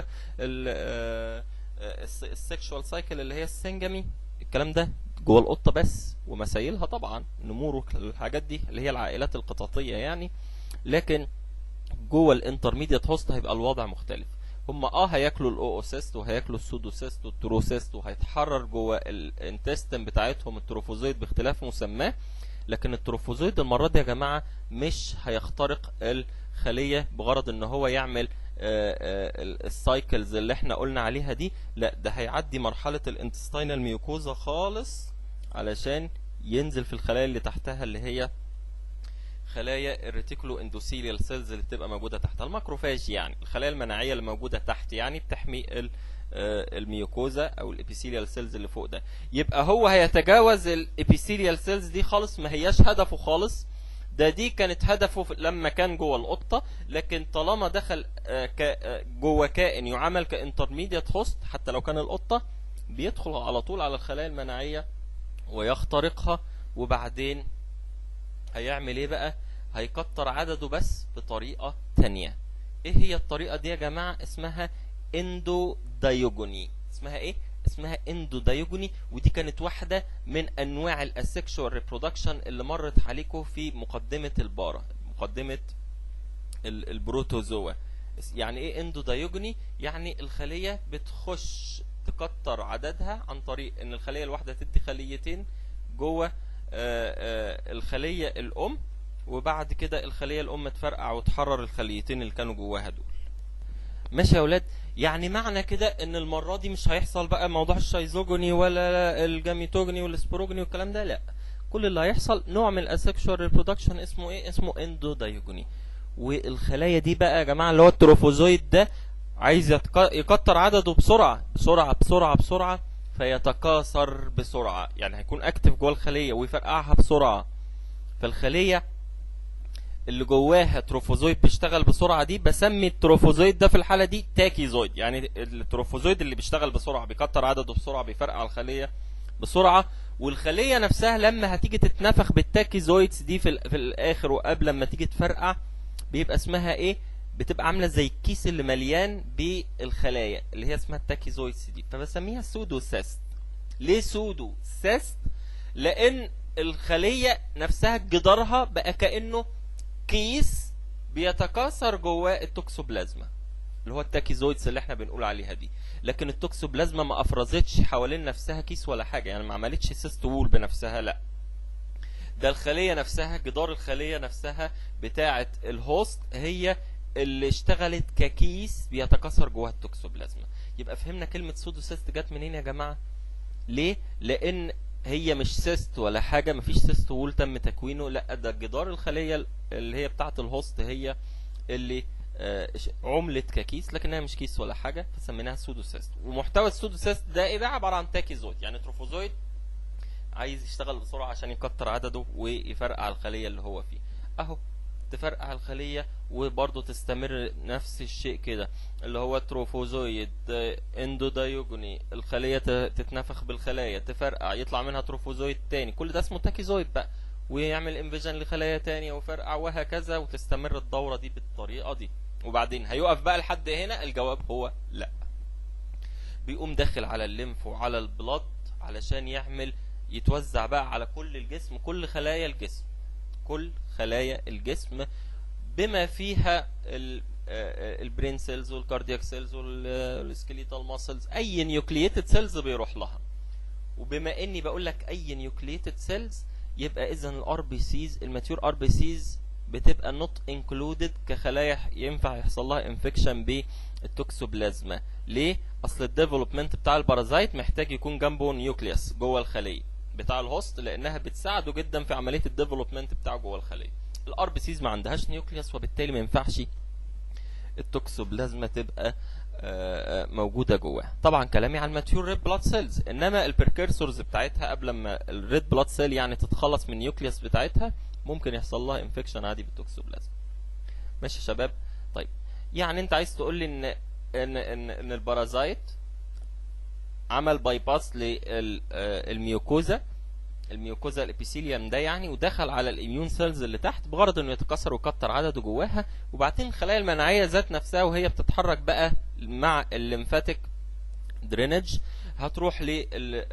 السكشوال سايكل اللي هي السنجمي الكلام ده جوه القطه بس ومسايلها طبعا نمور والحاجات دي اللي هي العائلات القططيه يعني لكن جوه الانترميديت هوست هيبقى الوضع مختلف هم اه هياكلوا الاوسيست وهياكلوا السودوسيست والتروسيست وهيتحرر جوه الانتستين بتاعتهم التروفوزويد باختلاف مسماه لكن التروفوزويد المره دي يا جماعه مش هيخترق الخليه بغرض ان هو يعمل السايكلز اللي احنا قلنا عليها دي لا ده هيعدي مرحله الانتستينال ميوكوزا خالص علشان ينزل في الخلايا اللي تحتها اللي هي خلايا الريتيكولو اندوثيليال سيلز اللي بتبقى موجوده تحت الماكروفاج يعني الخلايا المناعيه اللي موجوده تحت يعني بتحمي الميوكوزا او الابيثيليال سيلز اللي فوق ده يبقى هو هيتجاوز الابيثيليال سيلز دي خالص ما هياش هدفه خالص ده دي كانت هدفه لما كان جوه القطه لكن طالما دخل جوه كائن يعامل كانترميديت هوست حتى لو كان القطه بيدخل على طول على الخلايا المناعيه ويخترقها وبعدين هيعمل ايه بقى هيكتر عدده بس بطريقه تانية ايه هي الطريقه دي يا جماعه اسمها اندو دايوجوني اسمها ايه اسمها اندودايجوني ودي كانت واحده من انواع الاسكشوال ريبرودكشن اللي مرت عليكم في مقدمه البارا مقدمه ال- البروتوزوا يعني ايه اندودايجوني يعني الخليه بتخش تكتر عددها عن طريق ان الخليه الواحده تدي خليتين جوه آه، آه، الخليه الام وبعد كده الخليه الام تفرقع وتحرر الخليتين اللي كانوا جواها دول ماشي يا اولاد يعني معنى كده ان المره دي مش هيحصل بقى موضوع الشيزوجوني ولا الجاميتوجوني والسبروجوني والكلام ده لا كل اللي هيحصل نوع من الاسكشوال ريبرودكشن اسمه ايه اسمه اندودايجوني والخلايا دي بقى يا جماعه اللي هو التروفوزويد ده عايز يتك- يكتر عدده بسرعه بسرعه بسرعه بسرعه فيتكاثر بسرعه يعني هيكون اكتف جوه الخليه ويفرقعها بسرعه فالخليه اللي جواها تروفوزويد بيشتغل بسرعه دي بسمي التروفوزويد ده في الحاله دي تاكيزويد يعني التروفوزويد اللي بيشتغل بسرعه بيكتر عدده بسرعه بيفرقع الخليه بسرعه والخليه نفسها لما هتيجي تتنفخ بالتاكيزويدز دي في, ال- في الاخر وقبل لما تيجي تفرقع بيبقى اسمها ايه بتبقى عامله زي الكيس اللي مليان بالخلايا اللي هي اسمها التاكيزويدز دي فبسميها سودو سيست ليه سودو سيست لان الخليه نفسها جدارها بقى كانه كيس بيتكاثر جواه التوكسوبلازما اللي هو التاكيزويدز اللي احنا بنقول عليها دي لكن التوكسوبلازما ما افرزتش حوالين نفسها كيس ولا حاجه يعني ما عملتش سيست وول بنفسها لا ده الخليه نفسها جدار الخليه نفسها بتاعه الهوست هي اللي اشتغلت ككيس بيتكاثر جواها التوكسوبلازما يبقى فهمنا كلمه سودوسيست جت منين يا جماعه ليه لان هي مش سيست ولا حاجه مفيش سيست وول تم تكوينه لا ده جدار الخليه اللي هي بتاعه الهوست هي اللي آه، ش- عملت ككيس لكنها مش كيس ولا حاجه فسميناها سودوسيست ومحتوى السودوسيست ده ايه ده عباره عن تاكيزويد يعني تروفوزويد عايز يشتغل بسرعه عشان يكتر عدده ويفرقع الخليه اللي هو فيه اهو تفرقع الخليه وبرضه تستمر نفس الشيء كده اللي هو تروفوزويد آه، اندودايوجوني الخليه ت- تتنفخ بالخلايا تفرقع يطلع منها تروفوزويد تاني كل ده اسمه تاكيزويد بقى ويعمل انفيجن لخلايا تانية وفرقع وهكذا وتستمر الدورة دي بالطريقة دي وبعدين هيقف بقى لحد هنا الجواب هو لا بيقوم داخل على الليمف وعلى البلد علشان يعمل يتوزع بقى على كل الجسم كل خلايا الجسم كل خلايا الجسم بما فيها ال- آه، آه، البرين سيلز والكاردياك سيلز والسكيليتال ماسلز اي نيوكلييتد سيلز بيروح لها وبما اني بقول لك اي نيوكلييتد سيلز يبقى اذا الار بي سيز الماتيور ار بي سيز بتبقى نوت انكلودد كخلايا ينفع يحصل لها انفكشن بالتوكسوبلازما ليه اصل الديفلوبمنت بتاع البارازايت محتاج يكون جنبه نيوكليوس جوه الخليه بتاع الهوست لانها بتساعده جدا في عمليه الديفلوبمنت بتاعه جوه الخليه الار بي سيز ما عندهاش نيوكليوس وبالتالي ما ينفعش التوكسوبلازما تبقى آه، آه، موجوده جواها طبعا كلامي عن الماتيور ريد بلاد سيلز انما البركيرسورز بتاعتها قبل ما الريد بلاد سيل يعني تتخلص من النيوكليوس بتاعتها ممكن يحصل لها انفكشن عادي بالتوكسوبلازما ماشي يا شباب طيب يعني انت عايز تقول لي ان ان ان, إن البارازايت عمل باي باس للميوكوزا الميوكوزا الابيثيليوم ده يعني ودخل على الاميون سيلز اللي تحت بغرض انه يتكسر ويكتر عدده جواها وبعدين الخلايا المناعيه ذات نفسها وهي بتتحرك بقى مع الليمفاتيك درينج هتروح لل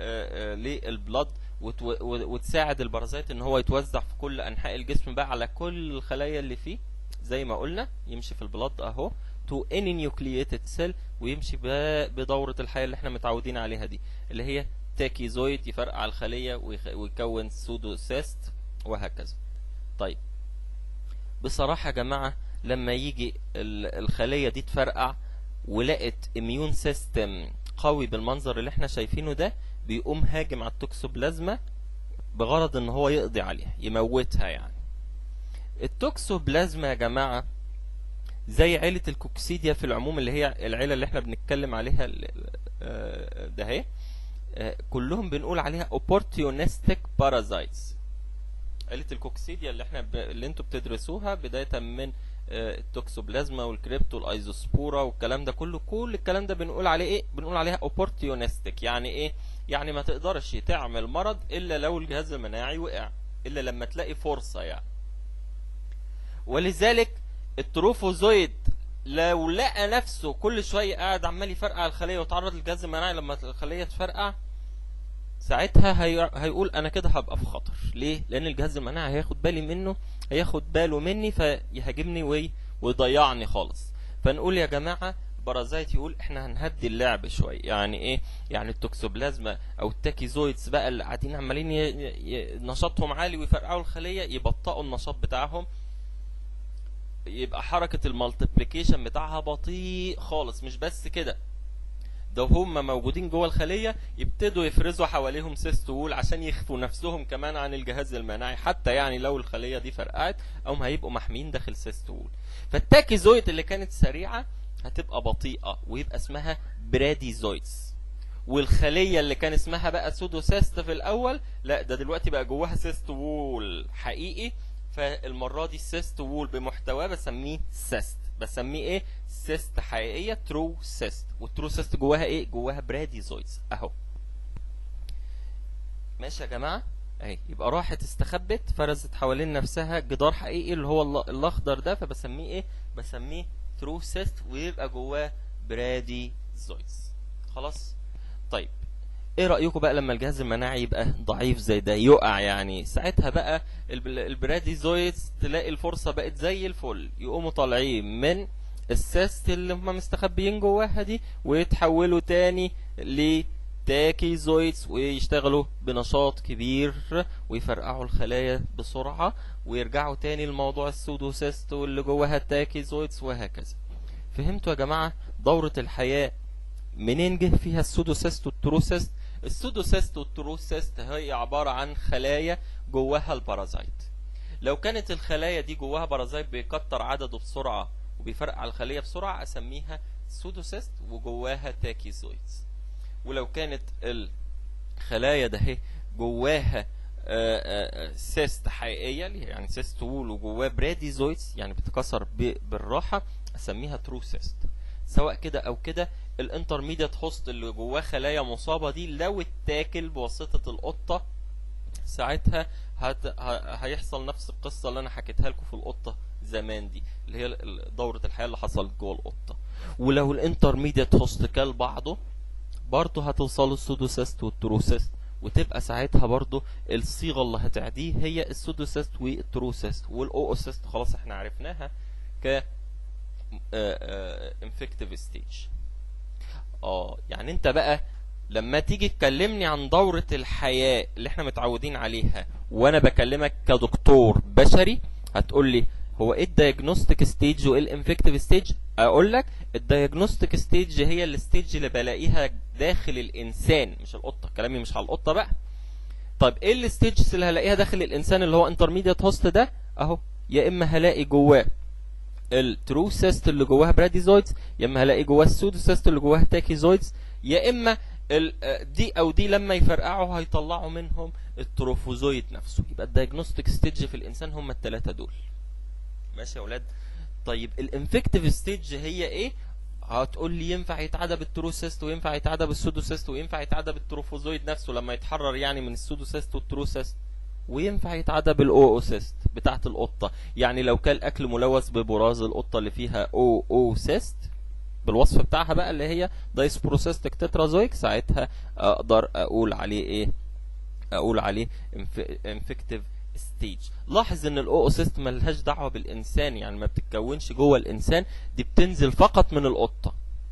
للبلد وتو- وتساعد البارازيت ان هو يتوزع في كل انحاء الجسم بقى على كل الخلايا اللي فيه زي ما قلنا يمشي في البلد اهو تو اني نيوكلييتد سيل ويمشي ب- بدوره الحياه اللي احنا متعودين عليها دي اللي هي تاكيزويد يفرقع الخليه ويخ- ويكون سودوسيست وهكذا طيب بصراحه يا جماعه لما يجي ال- الخليه دي تفرقع ولقت اميون سيستم قوي بالمنظر اللي احنا شايفينه ده بيقوم هاجم على التوكسوبلازما بغرض ان هو يقضي عليها يموتها يعني التوكسوبلازما يا جماعه زي عيله الكوكسيديا في العموم اللي هي العيله اللي احنا بنتكلم عليها ال- آه، ده اهي آه، كلهم بنقول عليها opportunistic parasites عيلة الكوكسيديا اللي احنا ب... اللي انتوا بتدرسوها بداية من آه، التوكسوبلازما والكريبت والايزوسبورا والكلام ده كله كل الكلام ده بنقول عليه ايه بنقول عليها opportunistic يعني ايه يعني ما تقدرش تعمل مرض الا لو الجهاز المناعي وقع الا لما تلاقي فرصة يعني ولذلك التروفوزويد لو لقى نفسه كل شويه قاعد عمال يفرقع الخليه ويتعرض للجهاز المناعي لما الخليه تفرقع ساعتها هي... هيقول انا كده هبقى في خطر ليه لان الجهاز المناعي هياخد بالي منه هياخد باله مني فيهاجمني وي... ويضيعني خالص فنقول يا جماعه بارازايت يقول احنا هنهدي اللعب شويه يعني ايه يعني التوكسوبلازما او التاكيزويدز بقى اللي قاعدين عمالين ي... ي... نشاطهم عالي ويفرقعوا الخليه يبطئوا النشاط بتاعهم يبقى حركه المالتيبليكيشن بتاعها بطيء خالص مش بس كده ده هم موجودين جوه الخليه يبتدوا يفرزوا حواليهم سيست وول عشان يخفوا نفسهم كمان عن الجهاز المناعي حتى يعني لو الخليه دي فرقعت او هيبقوا محميين داخل سيست وول فالتاكيزويد اللي كانت سريعه هتبقى بطيئه ويبقى اسمها براديزويدز والخليه اللي كان اسمها بقى سودوسيست في الاول لا ده دلوقتي بقى جواها سيست وول حقيقي فالمره دي السيست وول بمحتواه بسميه سيست بسميه ايه سيست حقيقيه ترو سيست والترو سيست جواها ايه جواها براديزويدز اهو ماشي يا جماعه اهي يبقى راحت استخبت فرزت حوالين نفسها جدار حقيقي اللي هو الل- الاخضر ده فبسميه ايه بسميه ترو سيست ويبقى جواه براديزويدز خلاص طيب ايه رايكم بقى لما الجهاز المناعي يبقى ضعيف زي ده يقع يعني ساعتها بقى الب- البراديزويدز تلاقي الفرصه بقت زي الفل يقوموا طالعين من السيست اللي هم مستخبيين جواها دي ويتحولوا تاني لتاكيزويدز ويشتغلوا بنشاط كبير ويفرقعوا الخلايا بسرعه ويرجعوا تاني لموضوع السودوسيست واللي جواها التاكيزويدز وهكذا فهمتوا يا جماعه دوره الحياه منين جه فيها السودوسيست والتروسيست السودوسيست والتروسيست هي عبارة عن خلايا جواها البارازايت لو كانت الخلايا دي جواها بارازايت بيكتر عدده بسرعة وبيفرقع الخلية بسرعة أسميها سودوسيست وجواها تاكيزويدز ولو كانت الخلايا ده هي جواها آه، آه، سيست حقيقية اللي هي يعني سيست وول وجواه براديزويدز يعني بتكسر ب- بالراحة أسميها ترو سيست سواء كده او كده الانترميديت هوست اللي جواه خلايا مصابه دي لو اتاكل بواسطه القطه ساعتها هت... ه... هيحصل نفس القصه اللي انا حكيتها لكم في القطه زمان دي اللي هي ال- دوره الحياه اللي حصلت جوه القطه ولو الانترميديت هوست كل بعضه برضه هتوصلوا السودوسيست والتروسيست وتبقى ساعتها برضه الصيغه اللي هتعديه هي السودوسيست والتروسيست والاوسيست خلاص احنا عرفناها ك انفكتيف ستيج اه يعني انت بقى لما تيجي تكلمني عن دورة الحياة اللي احنا متعودين عليها وانا بكلمك كدكتور بشري هتقول لي هو ايه الدايجنوستيك ستيج وايه الانفكتيف ستيج اقول لك الدايجنوستيك ستيج هي الستيج اللي بلاقيها داخل الانسان مش القطة كلامي مش على القطة بقى طيب ايه الستيجز اللي هلاقيها داخل الانسان اللي هو انترميديت هوست ده اهو يا اما هلاقي جواه الترو سيست اللي جواها براديزويدز يا اما هلاقي جواه السودو سيست اللي جواها تاكيزويدز يا اما ال- آه، دي او دي لما يفرقعوا هيطلعوا منهم التروفوزويد نفسه يبقى الدايجنوستيك ستيج في الانسان هم الثلاثه دول ماشي يا اولاد طيب الانفكتيف ستيج هي ايه هتقول لي ينفع يتعدى بالتروسيست وينفع يتعدى بالسودوسيست وينفع يتعدى بالتروفوزويد نفسه لما يتحرر يعني من السودوسيست والتروسيست وينفع يتعدى بالاوسيست بتاعت القطه يعني لو كان اكل ملوث ببراز القطه اللي فيها او او سيست بالوصف بتاعها بقى اللي هي دايسبروسيستك تترازويك ساعتها اقدر اقول عليه ايه اقول عليه انفكتيف ستيج لاحظ ان الاوسيست ملهاش دعوه بالانسان يعني ما بتتكونش جوه الانسان دي بتنزل فقط من القطه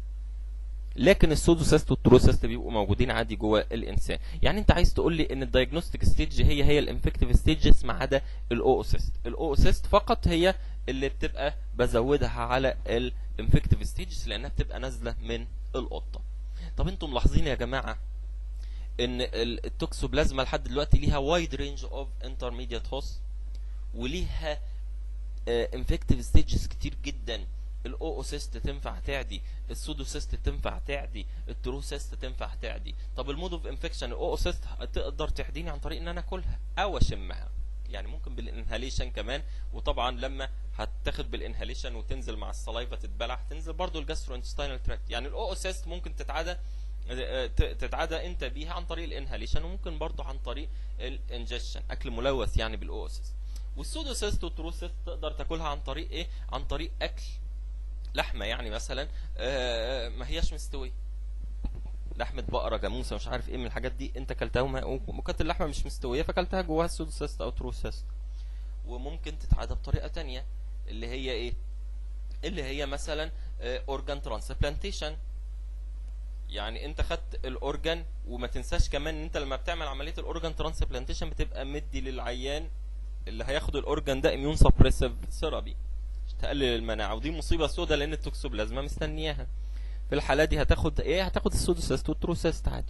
لكن السودوسيست والتروسيست بيبقوا موجودين عادي جوه الانسان يعني انت عايز تقول لي ان الدايجنوستيك ستيج هي هي الانفكتيف ستيجز ما عدا الاوسيست الاوسيست فقط هي اللي بتبقى بزودها على الانفكتيف ستيجز لانها بتبقى نازله من القطه طب انتم ملاحظين يا جماعه ان ال- التوكسوبلازما لحد دلوقتي ليها وايد رينج اوف انترميديت هوست وليها انفكتيف ستيجز كتير جدا الاوسيست تنفع تعدي السودوسيست تنفع تعدي التروسيست تنفع تعدي طب المود اوف انفكشن الاوسيست تقدر تحديني عن طريق ان انا اكلها او اشمها يعني ممكن بالانهاليشن كمان وطبعا لما هتاخد بالانهاليشن وتنزل مع السلايفا تتبلع تنزل برضو الجاسترو انتستينال تراكت يعني الاوسيست ممكن تتعدى ت- تتعدى انت بيها عن طريق الانهاليشن وممكن برضو عن طريق الانجكشن اكل ملوث يعني بالاوسيست والسودوسيست والتروسيست تقدر تاكلها عن طريق ايه عن طريق اكل لحمه يعني مثلا آه، ما هياش مستويه لحمه بقره جاموسه مش عارف ايه من الحاجات دي انت كلتها وما- وكانت اللحمه مش مستويه فكلتها جواها سودوسيست او تروسيست وممكن تتعادى بطريقه تانية اللي هي ايه اللي هي مثلا اورجان ترانسبلانتيشن يعني انت خدت الاورجان وما تنساش كمان ان انت لما بتعمل عمليه الاورجان ترانسبلانتيشن بتبقى مدي للعيان اللي هياخد الاورجان ده اميون سبريسيف ثيرابي تقلل المناعه ودي مصيبه سوداء لان التوكسوبلازما مستنياها في الحاله دي هتاخد ايه هتاخد السودوسيست والتروسيست عادي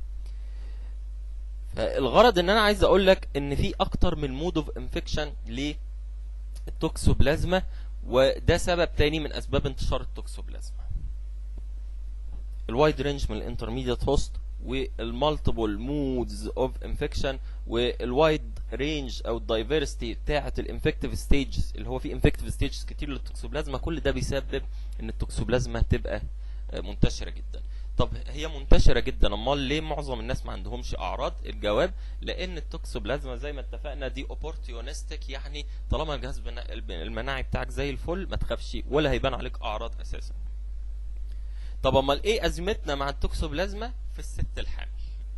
فالغرض ان انا عايز اقول لك ان في اكتر من مود اوف انفكشن للتوكسوبلازما وده سبب تاني من اسباب انتشار التوكسوبلازما الوايد رينج من الانترميديت هوست والمالتيبل مودز اوف انفكشن والوايد رينج او الدايفرستي بتاعه الانفكتيف ستيجز اللي هو في انفكتيف ستيجز كتير للتوكسوبلازما كل ده بيسبب ان التوكسوبلازما تبقى آه، منتشره جدا طب هي منتشره جدا امال ليه معظم الناس ما عندهمش اعراض الجواب لان التوكسوبلازما زي ما اتفقنا دي اوبورتيونستيك يعني طالما الجهاز بنا- المناعي بتاعك زي الفل ما تخافش ولا هيبان عليك اعراض اساسا طب امال ايه ازمتنا مع التوكسوبلازما في الست الحامل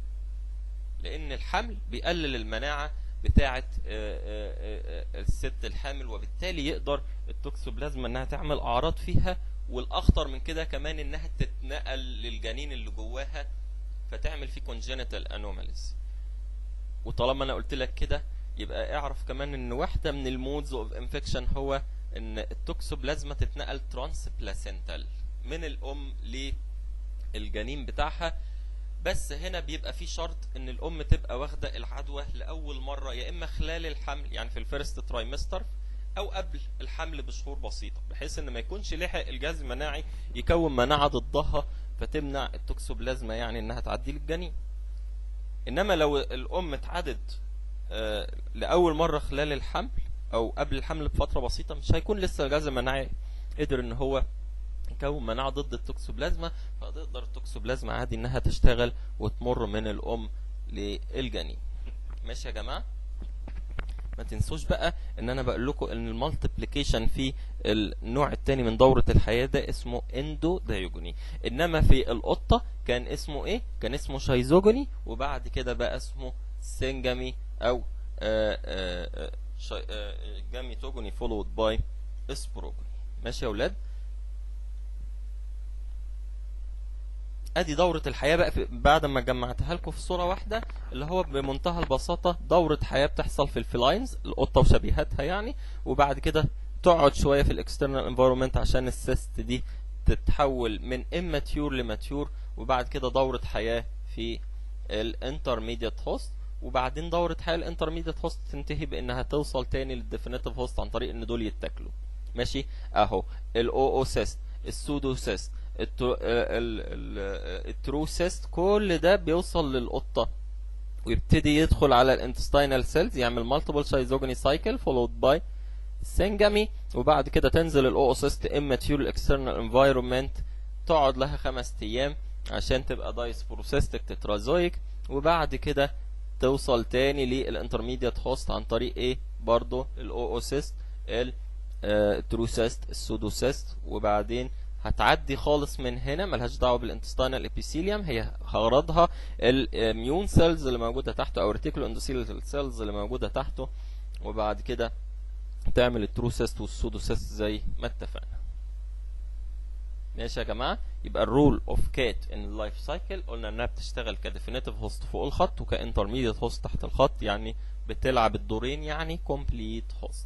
لان الحمل بيقلل المناعه بتاعه آه، آه، آه، الست الحامل وبالتالي يقدر التوكسوبلازما انها تعمل اعراض فيها والاخطر من كده كمان انها تتنقل للجنين اللي جواها فتعمل فيه congenital anomalies وطالما انا قلت لك كده يبقى اعرف كمان ان واحده من المودز اوف انفكشن هو ان التوكسوبلازما تتنقل ترانسبلاسنتال من الام للجنين بتاعها بس هنا بيبقى في شرط ان الام تبقى واخده العدوى لاول مره يا اما خلال الحمل يعني في الفيرست ترايمستر او قبل الحمل بشهور بسيطه بحيث ان ما يكونش لحق الجهاز المناعي يكون مناعه ضدها فتمنع التوكسوبلازما يعني انها تعدي للجنين انما لو الام اتعدت آه، لاول مره خلال الحمل او قبل الحمل بفتره بسيطه مش هيكون لسه الجهاز المناعي قدر ان هو يكون مناعه ضد التوكسوبلازما فتقدر التوكسوبلازما عادي انها تشتغل وتمر من الام للجنين ماشي يا جماعه ما تنسوش بقى ان انا بقول لكم ان المالتيبليكيشن في النوع الثاني من دوره الحياه ده اسمه اندو دايجوني انما في القطه كان اسمه ايه كان اسمه شايزوجوني وبعد كده بقى اسمه سينجامي او آه، آه، آه، شاي- آه، جاميتوجوني فولود باي اسبروجوني ماشي يا اولاد ادي دورة الحياة بقى في بعد ما جمعتها لكم في صورة واحدة اللي هو بمنتهى البساطة دورة حياة بتحصل في الفلاينز القطة وشبيهاتها يعني وبعد كده تقعد شوية في الاكسترنال انفايرمنت عشان السيست دي تتحول من اماتيور لماتيور وبعد كده دورة حياة في الانترميديت هوست وبعدين دورة حياة الانترميديت هوست تنتهي بانها توصل تاني للديفينيتيف هوست عن طريق ان دول يتاكلوا ماشي اهو الاو او سيست السودو سيست الترو ال- ال- الترو سيست كل ده بيوصل للقطة ويبتدي يدخل على الانتستينال سيلز يعمل مالتيبل شايزوجني سايكل فولود باي سينجامي وبعد كده تنزل الاوسيست اماتيور الاكسترنال انفايرمنت تقعد لها خمس ايام عشان تبقى دايس بروسيستك تترازويك وبعد كده توصل تاني للانترميديت هوست عن طريق ايه برضو الاوسيست التروسيست السودوسيست وبعدين هتعدي خالص من هنا ملهاش دعوه بالانتستينال ابيثيليوم هي غرضها الميون سيلز اللي موجوده تحته او ريتيكولو اندوثيليال سيلز اللي موجوده تحته وبعد كده تعمل التروسيست والسودوسيست زي ما اتفقنا ماشي يا جماعه يبقى الرول اوف كات ان اللايف سايكل قلنا انها بتشتغل كديفينيتيف هوست فوق الخط وكانترميديت هوست تحت الخط يعني بتلعب الدورين يعني كومبليت هوست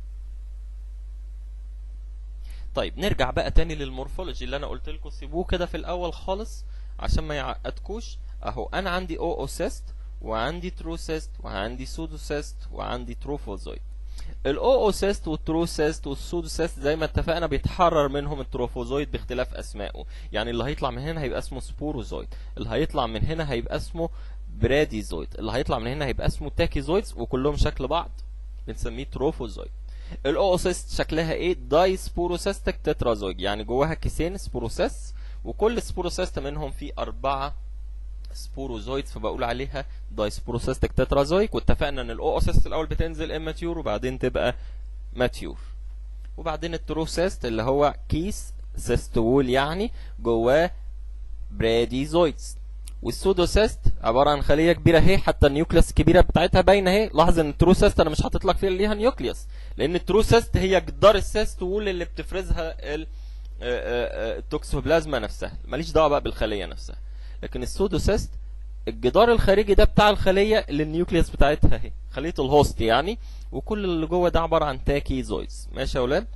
طيب نرجع بقى تاني للمورفولوجي اللي انا قلت لكم سيبوه كده في الاول خالص عشان ما يعقدكوش اهو انا عندي او اوسيست وعندي تروسيست وعندي سودوسيست وعندي تروفوزويد الاو اوسيست والتروسيست والسودوسيست زي ما اتفقنا بيتحرر منهم التروفوزويد باختلاف اسمائه يعني اللي هيطلع من هنا هيبقى اسمه سبوروزويد اللي هيطلع من هنا هيبقى اسمه براديزويد اللي هيطلع من هنا هيبقى اسمه تاكيزويدز وكلهم شكل بعض بنسميه تروفوزويد الاوسيست شكلها ايه داي سبوروسيستك تترازويد يعني جواها كيسين سبوروسيست وكل سبوروسيست منهم فيه أربعة سبوروزويدز فبقول عليها داي سبوروسيستك تترازويك واتفقنا ان الاوسيست الاول بتنزل اماتيور وبعدين تبقى ماتيور وبعدين التروسيست اللي هو كيس سيست وول يعني جواه براديزويدز والسودوسيست عباره عن خليه كبيره اهي حتى النيوكليس الكبيره بتاعتها باينه اهي لاحظ ان التروسيست انا مش حاطط لك فيها ليها نيوكليوس لان التروسيست هي جدار السيست وول اللي بتفرزها ال- آه، آه، التوكسوبلازما نفسها ماليش دعوه بقى بالخليه نفسها لكن السودوسيست الجدار الخارجي ده بتاع الخليه اللي النيوكليوس بتاعتها اهي خليه الهوست يعني وكل اللي جوه ده عباره عن تاكيزويدز ماشي يا اولاد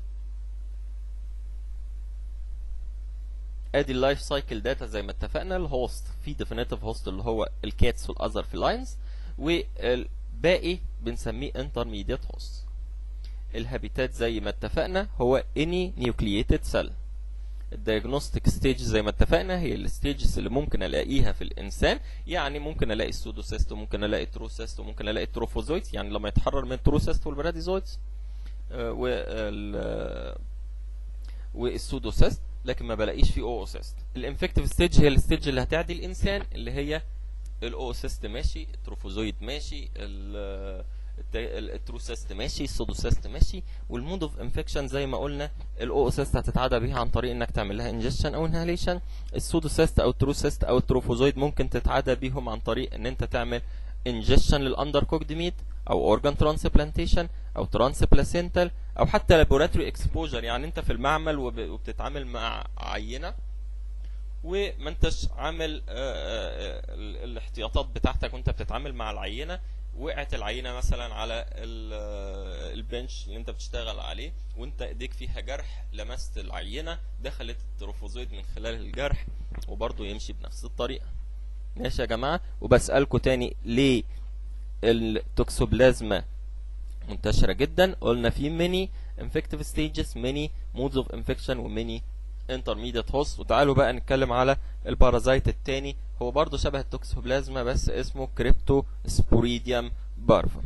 ادي اللايف سايكل داتا زي ما اتفقنا الهوست في ديفينيتيف هوست اللي هو الكاتس والاذر فيلاينز والباقي بنسميه انترميديت هوست الهابيتات زي ما اتفقنا هو اني نيوكلييتد سيل الدياجنوستيك ستيج زي ما اتفقنا هي الستيجز اللي ممكن الاقيها في الانسان يعني ممكن الاقي السودوسيست وممكن الاقي التروسيست وممكن الاقي التروفوزويدز يعني لما يتحرر من التروسيست والبراديزويدز آه، وال آه، والسودوسيست لكن ما بلاقيش فيه اوسيست الانفكتيف ستيج هي الستيج اللي هتعدي الانسان اللي هي الاوسيست ماشي التروفوزويد ماشي ال- الت- ال- التروسيست ماشي السودوسيست ماشي والمود اوف انفكشن زي ما قلنا الاوسيست هتتعدى بيها عن طريق انك تعمل لها انجكشن او انهاليشن السودوسيست او التروسيست او التروفوزويد ممكن تتعدى بيهم عن طريق ان انت تعمل انجكشن للاندر كوكد ميت او اورجان ترانسبلانتيشن او ترانسبلاسنتال او حتى لابوراتوري اكسبوجر يعني انت في المعمل وب- وبتتعامل مع عينه وما انتش عامل آه، آه، ال- الاحتياطات بتاعتك وانت بتتعامل مع العينه وقعت العينه مثلا على ال- آه، البنش اللي انت بتشتغل عليه وانت ايديك فيها جرح لمست العينه دخلت التروفوزويد من خلال الجرح وبرضه يمشي بنفس الطريقه ماشي يا جماعه وبسالكم تاني ليه التوكسوبلازما منتشره جدا قلنا في ميني انفكتيف ستيجز ميني مودز اوف انفكشن وميني انترميديت هوست وتعالوا بقى نتكلم على البارازايت التاني هو برضه شبه التوكسوبلازما بس اسمه كريبتو سبوريديوم بارفا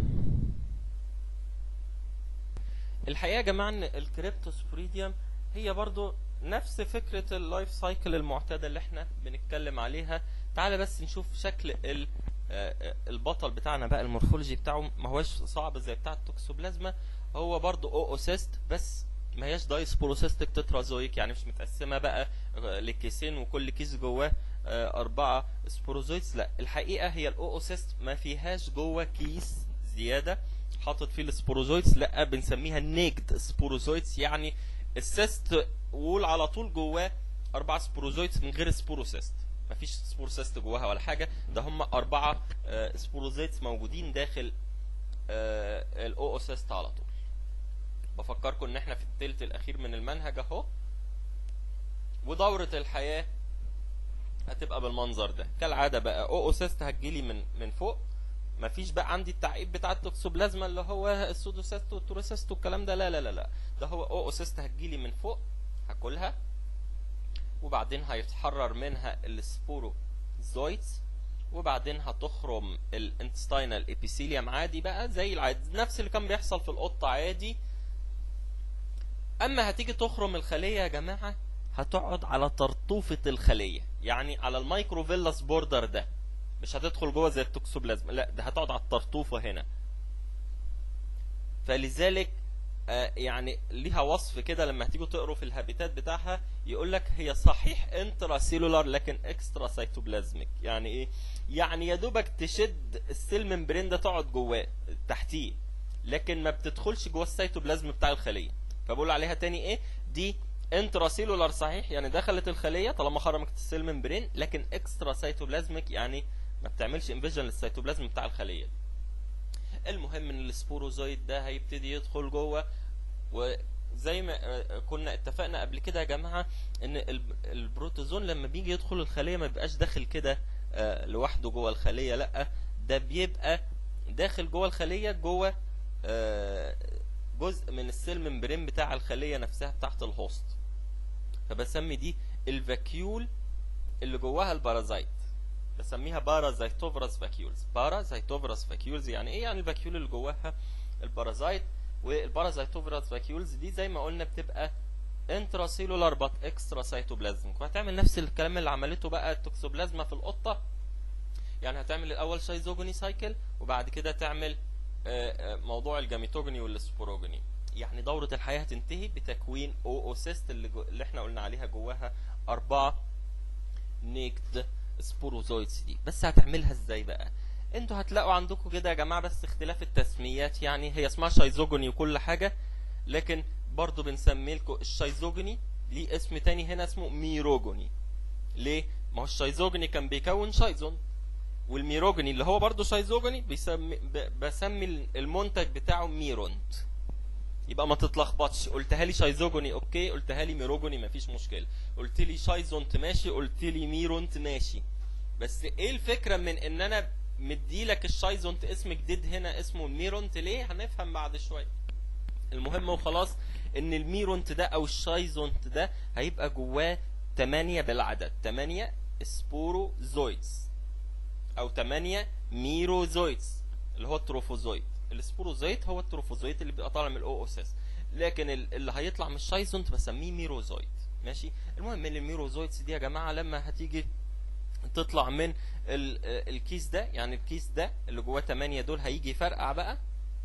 الحقيقه يا جماعه ان الكريبتوسبوريديوم هي برضو نفس فكره اللايف سايكل المعتاده اللي احنا بنتكلم عليها تعالى بس نشوف شكل ال آه، آه، البطل بتاعنا بقى المورفولوجي بتاعه ما هوش صعب زي بتاع التوكسوبلازما هو برضو اوسيست بس ما هياش دايسبوروسيستك تترازويك يعني مش متقسمه بقى آه، لكيسين وكل كيس جواه آه، أربعة سبوروزويتس لا الحقيقة هي الأوسيست ما فيهاش جوه كيس زيادة حاطط فيه السبوروزويتس لا بنسميها نيكد سبوروزويتس يعني السيست وول على طول جواه أربعة سبوروزويتس من غير سبوروسيست مفيش سبوروسيست جواها ولا حاجة ده هم أربعة آه، سبوروزويتس موجودين داخل آه، الأوسيست على طول بفكركم ان احنا في التلت الاخير من المنهج اهو ودورة الحياة هتبقى بالمنظر ده كالعادة بقى اوسيست هتجيلي من من فوق مفيش بقى عندي التعقيد بتاع التوكسوبلازما اللي هو السودوسيست والتوروسيست والكلام ده لا لا لا لا ده هو اوسيست هتجيلي من فوق هاكلها وبعدين هيتحرر منها السبوروزويتس وبعدين هتخرم الانتستينال ابيثيليوم عادي بقى زي العادي نفس اللي كان بيحصل في القطة عادي اما هتيجي تخرم الخليه يا جماعه هتقعد على طرطوفه الخليه يعني على المايكروفيلاس بوردر ده مش هتدخل جوه زي التوكسوبلازما لا ده هتقعد على الطرطوفه هنا فلذلك آه يعني ليها وصف كده لما هتيجوا تقروا في الهابيتات بتاعها يقول لك هي صحيح انترا سيلولار لكن اكسترا سيتوبلازميك يعني ايه يعني يا دوبك تشد السيل ممبرين ده تقعد جواه تحتيه لكن ما بتدخلش جوه السيتوبلازم بتاع الخليه فبقول عليها تاني ايه دي انترا سيلولار صحيح يعني دخلت الخليه طالما خرمت السيل ممبرين لكن اكسترا سيتوبلازميك يعني ما بتعملش انفيجن للسيتوبلازم بتاع الخليه المهم ان السبوروزويد ده هيبتدي يدخل جوه وزي ما آه، كنا اتفقنا قبل كده يا جماعه ان الب- البروتوزون لما بيجي يدخل الخليه ما بيبقاش داخل كده آه، لوحده جوه الخليه لا ده بيبقى داخل جوه الخليه جوه آه، جزء من السيل ممبرين بتاع الخليه نفسها بتاعت الهوست فبسمي دي الفاكيول اللي جواها البارازايت بسميها بارازيتوفراس فاكيولز بارازيتوفراس فاكيولز يعني ايه يعني الفاكيول اللي جواها البارازايت والبارازيتوفراس فاكيولز دي زي ما قلنا بتبقى انترا سيلولار بات اكسترا سيتوبلازميك وهتعمل نفس الكلام اللي عملته بقى التوكسوبلازما في القطه يعني هتعمل الاول شيزوجوني سايكل وبعد كده تعمل آه، آه، موضوع الجاميتوجوني والسبوروجوني يعني دورة الحياة هتنتهي بتكوين او اوسيست اللي, جو اللي احنا قلنا عليها جواها أربعة نيكد سبوروزويدز دي بس هتعملها ازاي بقى انتوا هتلاقوا عندكم كده يا جماعة بس اختلاف التسميات يعني هي اسمها شايزوجوني وكل حاجة لكن برضو بنسمي لكم الشايزوجوني ليه اسم تاني هنا اسمه ميروجوني ليه؟ ما هو الشايزوجوني كان بيكون شايزون والميروجوني اللي هو برضو شايزوجوني بيسمي ب- بسمي المنتج بتاعه ميرونت يبقى ما تتلخبطش قلتها لي شايزوجوني اوكي قلتها لي ميروجوني مفيش مشكله قلت لي شايزونت ماشي قلت لي ميرونت ماشي بس ايه الفكره من ان انا مديلك الشايزونت اسم جديد هنا اسمه ميرونت ليه هنفهم بعد شويه المهم وخلاص ان الميرونت ده او الشايزونت ده هيبقى جواه 8 بالعدد 8 سبوروزويدز او 8 ميروزويدز اللي هو التروفوزويد السبوروزويد هو التروفوزويد اللي بيبقى طالع من الاو اوسيس لكن ال- اللي هيطلع من الشايزونت بسميه ميروزويد ماشي المهم ان الميروزويدز دي يا جماعه لما هتيجي تطلع من ال- آه، الكيس ده يعني الكيس ده اللي جواه 8 دول هيجي يفرقع بقى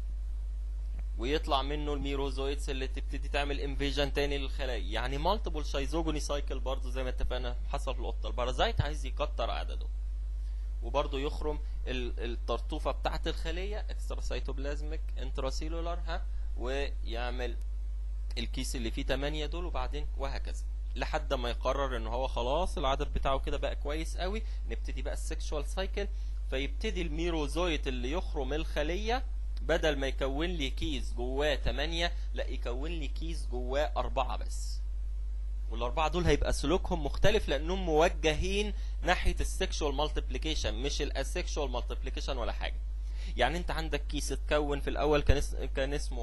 ويطلع منه الميروزويدز اللي تبتدي تعمل انفيجن تاني للخلايا يعني مالتيبل شايزوجوني سايكل برضه زي ما اتفقنا حصل في القطه البارازايت عايز يكتر عدده وبرضه يخرم ال- الطرطوفه بتاعه الخليه اكسترا سيتوبلازميك انتراسيلولار ها ويعمل الكيس اللي فيه 8 دول وبعدين وهكذا لحد ما يقرر ان هو خلاص العدد بتاعه كده بقى كويس قوي نبتدي بقى السكشوال سايكل فيبتدي الميروزويت اللي يخرم الخليه بدل ما يكون لي كيس جواه 8 لا يكون لي كيس جواه أربعة بس والأربعة دول هيبقى سلوكهم مختلف لأنهم موجهين ناحية السكشوال مالتيبليكيشن مش الاسكشوال مالتيبليكيشن ولا حاجة يعني انت عندك كيس اتكون في الأول كان اس- كان اسمه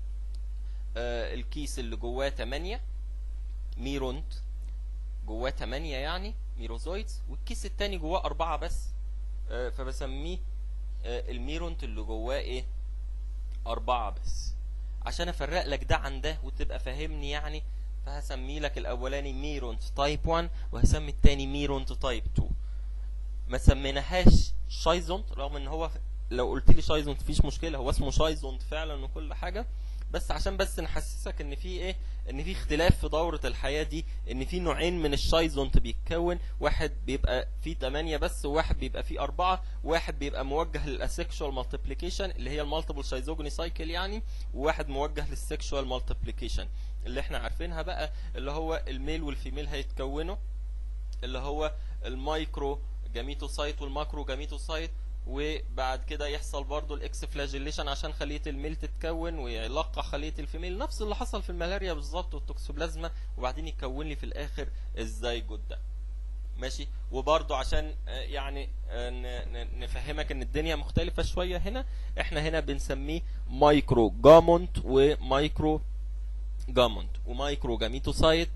آه الكيس اللي جواه 8 ميرونت جواه 8 يعني ميروزويدز والكيس التاني جواه أربعة بس آه فبسميه آه الميرونت اللي جواه ايه أربعة بس عشان أفرق لك ده عن ده وتبقى فاهمني يعني فهسمي لك الأولاني ميرونت تايب 1 وهسمي التاني ميرونت تايب 2 ما سميناهاش شايزونت رغم ان هو ف- لو قلت لي شايزونت مفيش مشكله هو اسمه شايزونت فعلا وكل حاجه بس عشان بس نحسسك ان في ايه ان في اختلاف في دوره الحياه دي ان في نوعين من الشايزونت بيتكون واحد بيبقى فيه 8 بس وواحد بيبقى فيه 4 وواحد بيبقى موجه للاسكشوال مالتيبليكيشن اللي هي المالتيبل شايزوجوني سايكل يعني وواحد موجه للسكشوال مالتيبليكيشن اللي احنا عارفينها بقى اللي هو الميل والفيميل هيتكونوا اللي هو المايكرو جاميتوسايت والماكرو جاميتوسايت وبعد كده يحصل برضو الاكس فلاجيليشن عشان خليه الميل تتكون ويلقح خليه الفيميل نفس اللي حصل في الملاريا بالظبط والتوكسوبلازما وبعدين يكون لي في الاخر الزيجوت ده ماشي وبرضو عشان آه، يعني آه، ن- ن- نفهمك ان الدنيا مختلفة شوية هنا احنا هنا بنسميه مايكرو جامونت ومايكرو جامونت ومايكرو جاميتوسايت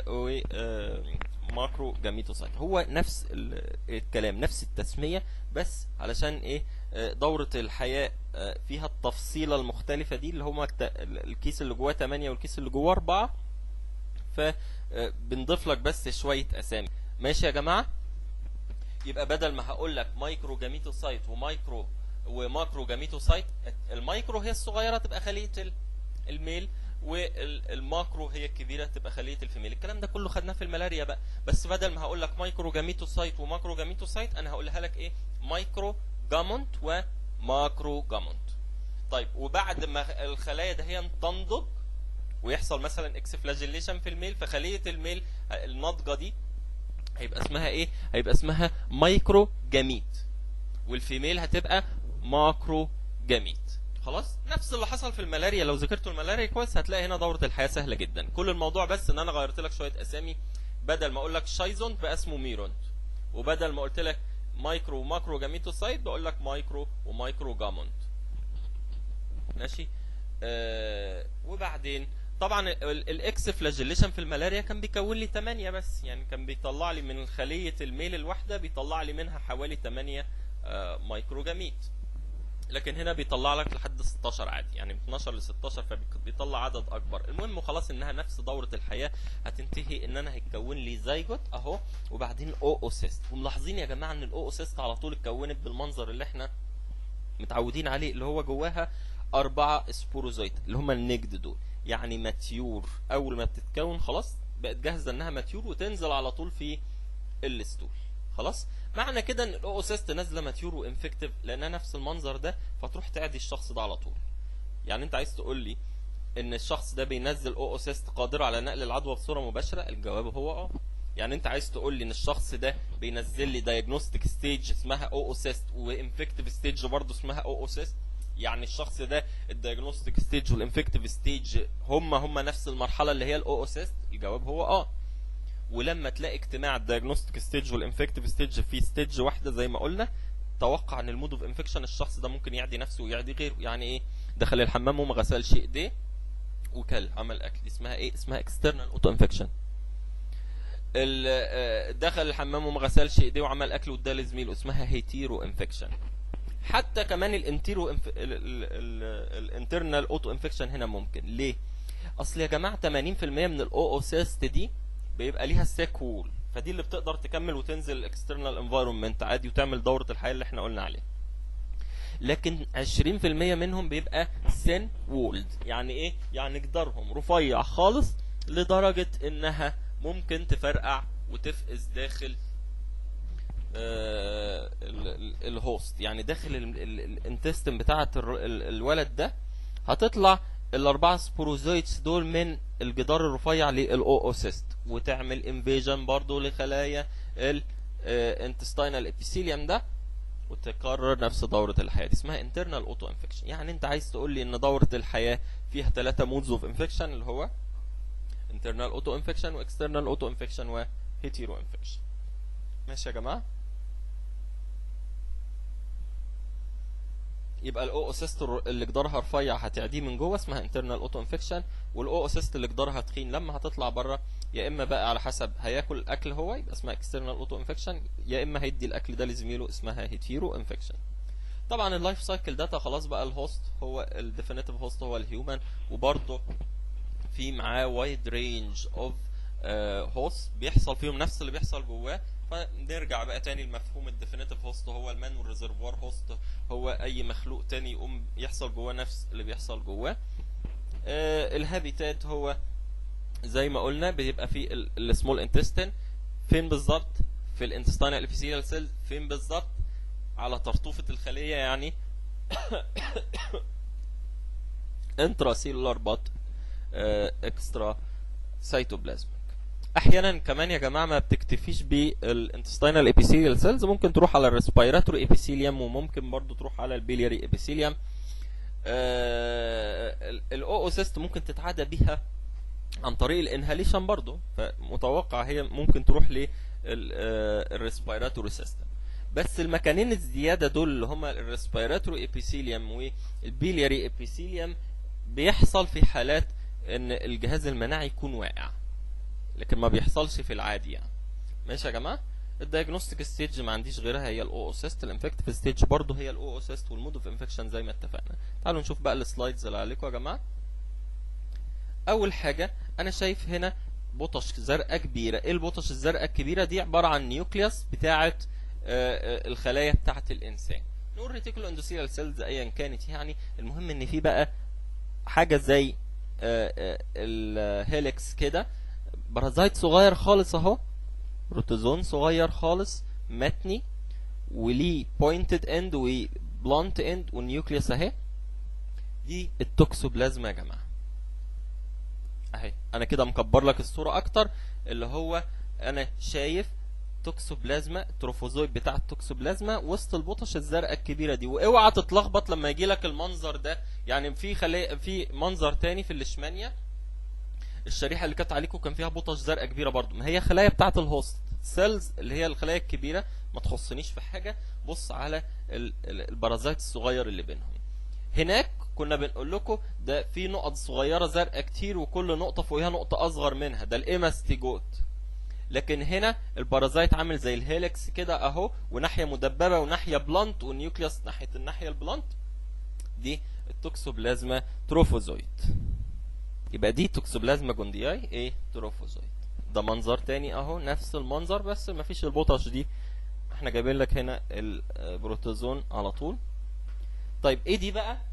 وماكرو جاميتوسايت هو نفس ال- الكلام نفس التسمية بس علشان ايه آه، دورة الحياة آه، فيها التفصيلة المختلفة دي اللي هما الت- الكيس اللي جواه 8 والكيس اللي جواه 4 فبنضيف لك بس شوية اسامي ماشي يا جماعة يبقى بدل ما هقول لك مايكرو جاميتوسايت ومايكرو وماكرو جاميتوسايت المايكرو هي الصغيرة تبقى خلية ال- الميل والماكرو هي الكبيره تبقى خليه الفيميل الكلام ده كله خدناه في الملاريا بقى بس بدل ما هقول لك مايكرو جاميتوسايت وماكرو جاميتوسايت انا هقولها لك ايه مايكرو جامونت وماكرو جامونت طيب وبعد ما الخلايا ده هي تنضج ويحصل مثلا اكس فلاجيليشن في الميل فخليه الميل الناضجه دي هيبقى اسمها ايه هيبقى اسمها مايكرو جاميت والفيميل هتبقى ماكرو جاميت خلاص نفس اللي حصل في الملاريا لو ذاكرتوا الملاريا كويس هتلاقي هنا دوره الحياه سهله جدا كل الموضوع بس ان انا غيرت لك شويه اسامي بدل ما اقول لك شايزونت بقى اسمه ميرونت وبدل ما قلت لك مايكرو وماكرو جاميتوسايت بقول لك مايكرو ومايكرو جامونت ماشي آه وبعدين طبعا ال- الاكس فلاجيليشن في الملاريا كان بيكون لي 8 بس يعني كان بيطلع لي من خليه الميل الواحده بيطلع لي منها حوالي 8 آه مايكرو جاميت لكن هنا بيطلع لك لحد 16 عادي يعني من 12 ل 16 فبيطلع عدد اكبر المهم خلاص انها نفس دوره الحياه هتنتهي ان انا هيتكون لي زيجوت اهو وبعدين او اوسيست وملاحظين يا جماعه ان الاو اوسيست على طول اتكونت بالمنظر اللي احنا متعودين عليه اللي هو جواها أربعة سبوروزويت اللي هم النجد دول يعني ماتيور أول ما بتتكون خلاص بقت جاهزة إنها ماتيور وتنزل على طول في الستول خلاص معنى كده ان الاوسيست نازله ماتيور وانفكتيف لانها نفس المنظر ده فتروح تعدي الشخص ده على طول يعني انت عايز تقول لي ان الشخص ده بينزل اوسيست قادر على نقل العدوى بصوره مباشره الجواب هو اه يعني انت عايز تقول لي ان الشخص ده بينزل لي دايجنوستيك ستيج اسمها اوسيست وانفكتيف ستيج برضه اسمها اوسيست يعني الشخص ده الدايجنوستيك ستيج والانفكتيف ستيج هم هم نفس المرحله اللي هي الاوسيست الجواب هو اه ولما تلاقي اجتماع الدايجنوستيك ستيج والانفكتيف ستيج في ستيج واحده زي ما قلنا توقع ان المود اوف انفكشن الشخص ده ممكن يعدي نفسه ويعدي غيره يعني ايه دخل الحمام وما غسلش ايديه وكل عمل اكل اسمها ايه اسمها اكسترنال اوتو انفكشن دخل الحمام وما غسلش ايديه وعمل اكل واداه لزميله اسمها هيتيرو انفكشن حتى كمان الانتيرو الانترنال اوتو انفكشن هنا ممكن ليه اصل يا جماعه 80% من الاو او سيست دي بيبقى ليها سيك وول فدي اللي بتقدر تكمل وتنزل اكسترنال انفايرمنت عادي وتعمل دوره الحياه اللي احنا قلنا عليها لكن 20% منهم بيبقى سن وولد يعني ايه يعني جدارهم رفيع خالص لدرجه انها ممكن تفرقع وتفقس داخل آه الهوست يعني داخل الانتستين بتاعه الولد ده هتطلع الاربعه سبوروزويتس دول من الجدار الرفيع للاوسيست وتعمل انفيجن برضو لخلايا الانتستينال ابيثيليوم ده وتكرر نفس دورة الحياة دي اسمها internal auto infection يعني انت عايز تقول لي ان دورة الحياة فيها ثلاثة modes of infection اللي هو internal auto infection و external auto infection و hetero infection ماشي يا جماعة يبقى الاو اسيست اللي جدارها رفيع هتعديه من جوه اسمها انترنال اوتو انفكشن والاو اسيست اللي جدارها تخين لما هتطلع بره يا اما بقى على حسب هياكل الاكل هو يبقى اسمها اكسترنال اوتو انفكشن يا اما هيدي الاكل ده لزميله اسمها هيتيرو انفكشن طبعا اللايف سايكل داتا خلاص بقى الهوست هو الديفينيتيف هوست هو الهيومن وبرضه في معاه وايد رينج اوف هوست بيحصل فيهم نفس اللي بيحصل جواه فنرجع بقى تاني لمفهوم الديفينيتيف هوست هو المان والريزرفوار هوست هو اي مخلوق تاني يقوم يحصل جواه نفس اللي بيحصل جواه آه الهابيتات هو زي ما قلنا بيبقى في السمول انتستين فين بالظبط في الانتستينال ابيثيليال سيل فين بالظبط على طرطوفة الخلية يعني انترا سيلولار بات اكسترا سيتوبلازم احيانا كمان يا جماعه ما بتكتفيش بالانتستينال ابيثيليال سيلز ممكن تروح على الريسبيراتوري ابيثيليوم وممكن برضو تروح على البيلياري ابيثيليوم الاو سيست ممكن تتعدى بيها عن طريق الانهاليشن برضو فمتوقع هي ممكن تروح للريسبيراتوري سيستم بس المكانين الزياده دول اللي هما الريسبيراتوري ابيثيليوم والبيلياري ابيثيليوم بيحصل في حالات ان الجهاز المناعي يكون واقع لكن ما بيحصلش في العادي يعني ماشي يا جماعه الدايجنوستيك ستيج ما عنديش غيرها هي الاو اوسيست الانفكتيف ستيج برضه هي الاو اوسيست والمود اوف انفكشن زي ما اتفقنا تعالوا نشوف بقى السلايدز اللي عليكم يا جماعه اول حاجه انا شايف هنا بطش زرقاء كبيره ايه البطش الزرقاء الكبيره دي عباره عن نيوكليوس بتاعه الخلايا بتاعه الانسان نقول ريتيكولو اندوثيليال سيلز ايا كانت يعني المهم ان في بقى حاجه زي الهيلكس كده بارازايت صغير خالص اهو بروتوزون صغير خالص متني وليه بوينتد اند وبلانت اند والنيوكليوس اهي دي التوكسوبلازما يا جماعه اهي انا كده مكبر لك الصوره اكتر اللي هو انا شايف توكسوبلازما تروفوزويد بتاع التوكسوبلازما وسط البطش الزرقاء الكبيره دي واوعى تتلخبط لما يجي لك المنظر ده يعني في خلي في منظر تاني في الليشمانيا الشريحه اللي كانت عليكم كان فيها بطش زرقاء كبيره برضو ما هي خلايا بتاعه الهوست سيلز اللي هي الخلايا الكبيره ما تخصنيش في حاجه بص على البرازيت الصغير اللي بينهم هناك كنا بنقول لكم ده في نقط صغيره زرقاء كتير وكل نقطه فوقها نقطه اصغر منها ده الايماستيجوت لكن هنا البارازايت عامل زي الهيلكس كده اهو وناحيه مدببه وناحيه بلانت والنيوكليوس ناحيه الناحيه البلانت دي التوكسوبلازما تروفوزويد يبقى دي توكسوبلازما جوندياي ايه تروفوزويد ده منظر تاني اهو نفس المنظر بس مفيش البطش دي احنا جايبين لك هنا البروتوزون على طول طيب ايه دي بقى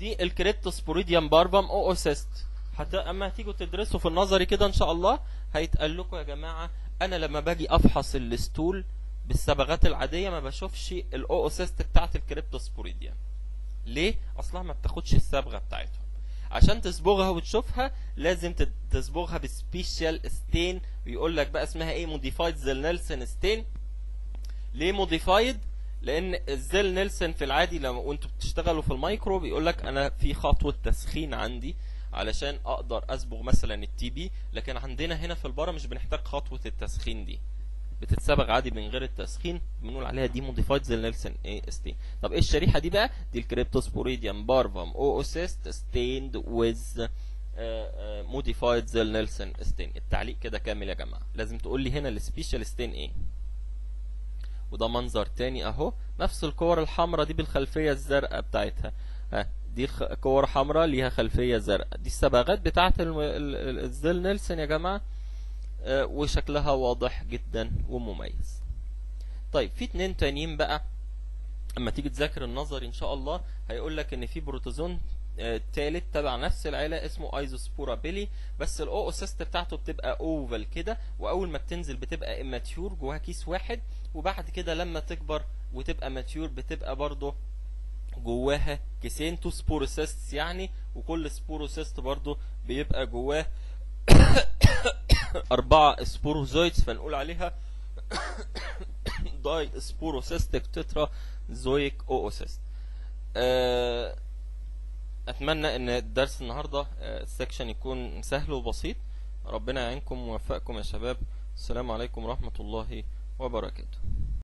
دي الكريبتوسبوريديوم باربم اوسيست حتى اما هتيجوا تدرسوا في النظري كده ان شاء الله هيتقال لكم يا جماعه انا لما باجي افحص الستول بالصبغات العاديه ما بشوفش الاوسيست بتاعت الكريبتوسبوريديوم ليه اصلها ما بتاخدش الصبغه بتاعتهم عشان تصبغها وتشوفها لازم تد- تصبغها بسبيشال ستين ويقول لك بقى اسمها ايه موديفايد زيل نيلسون ستين ليه موديفايد لان الزيل نيلسون في العادي لما وانتوا بتشتغلوا في المايكرو بيقول لك انا في خطوه تسخين عندي علشان اقدر اصبغ مثلا التي بي لكن عندنا هنا في البارا مش بنحتاج خطوه التسخين دي بتتصبغ عادي من غير التسخين بنقول عليها دي موديفايد زي نيلسون ايه ستين طب ايه الشريحه دي بقى دي الكريبتوسبوريديوم بارفم او اوسيست ستيند ويز موديفايد زي نيلسون ستين التعليق كده كامل يا جماعه لازم تقول لي هنا السبيشال ستين ايه وده منظر تاني اهو نفس الكور الحمراء دي بالخلفيه الزرقاء بتاعتها ها دي خ- كور حمراء ليها خلفيه زرقاء دي الصبغات بتاعت الم- ال- ال- الزيل نيلسون يا جماعه آه، وشكلها واضح جدا ومميز طيب في اتنين تانيين بقى اما تيجي تذاكر النظري ان شاء الله هيقول لك ان في بروتوزون آه، تالت تبع نفس العيله اسمه ايزوسبورا بيلي بس الاوسيست بتاعته بتبقى اوفال كده واول ما بتنزل بتبقى اماتيور جواها كيس واحد وبعد كده لما تكبر وتبقى ماتيور بتبقى برضه جواها كيسين تو سبوروسيست يعني وكل سبوروسيست برضه بيبقى جواه أربعة سبوروزويدز فنقول عليها داي سبوروسيستك تترا زويك اوسيست آه، اتمنى ان الدرس النهارده آه، السكشن يكون سهل وبسيط ربنا يعينكم ويوفقكم يا شباب السلام عليكم ورحمة الله وبركاته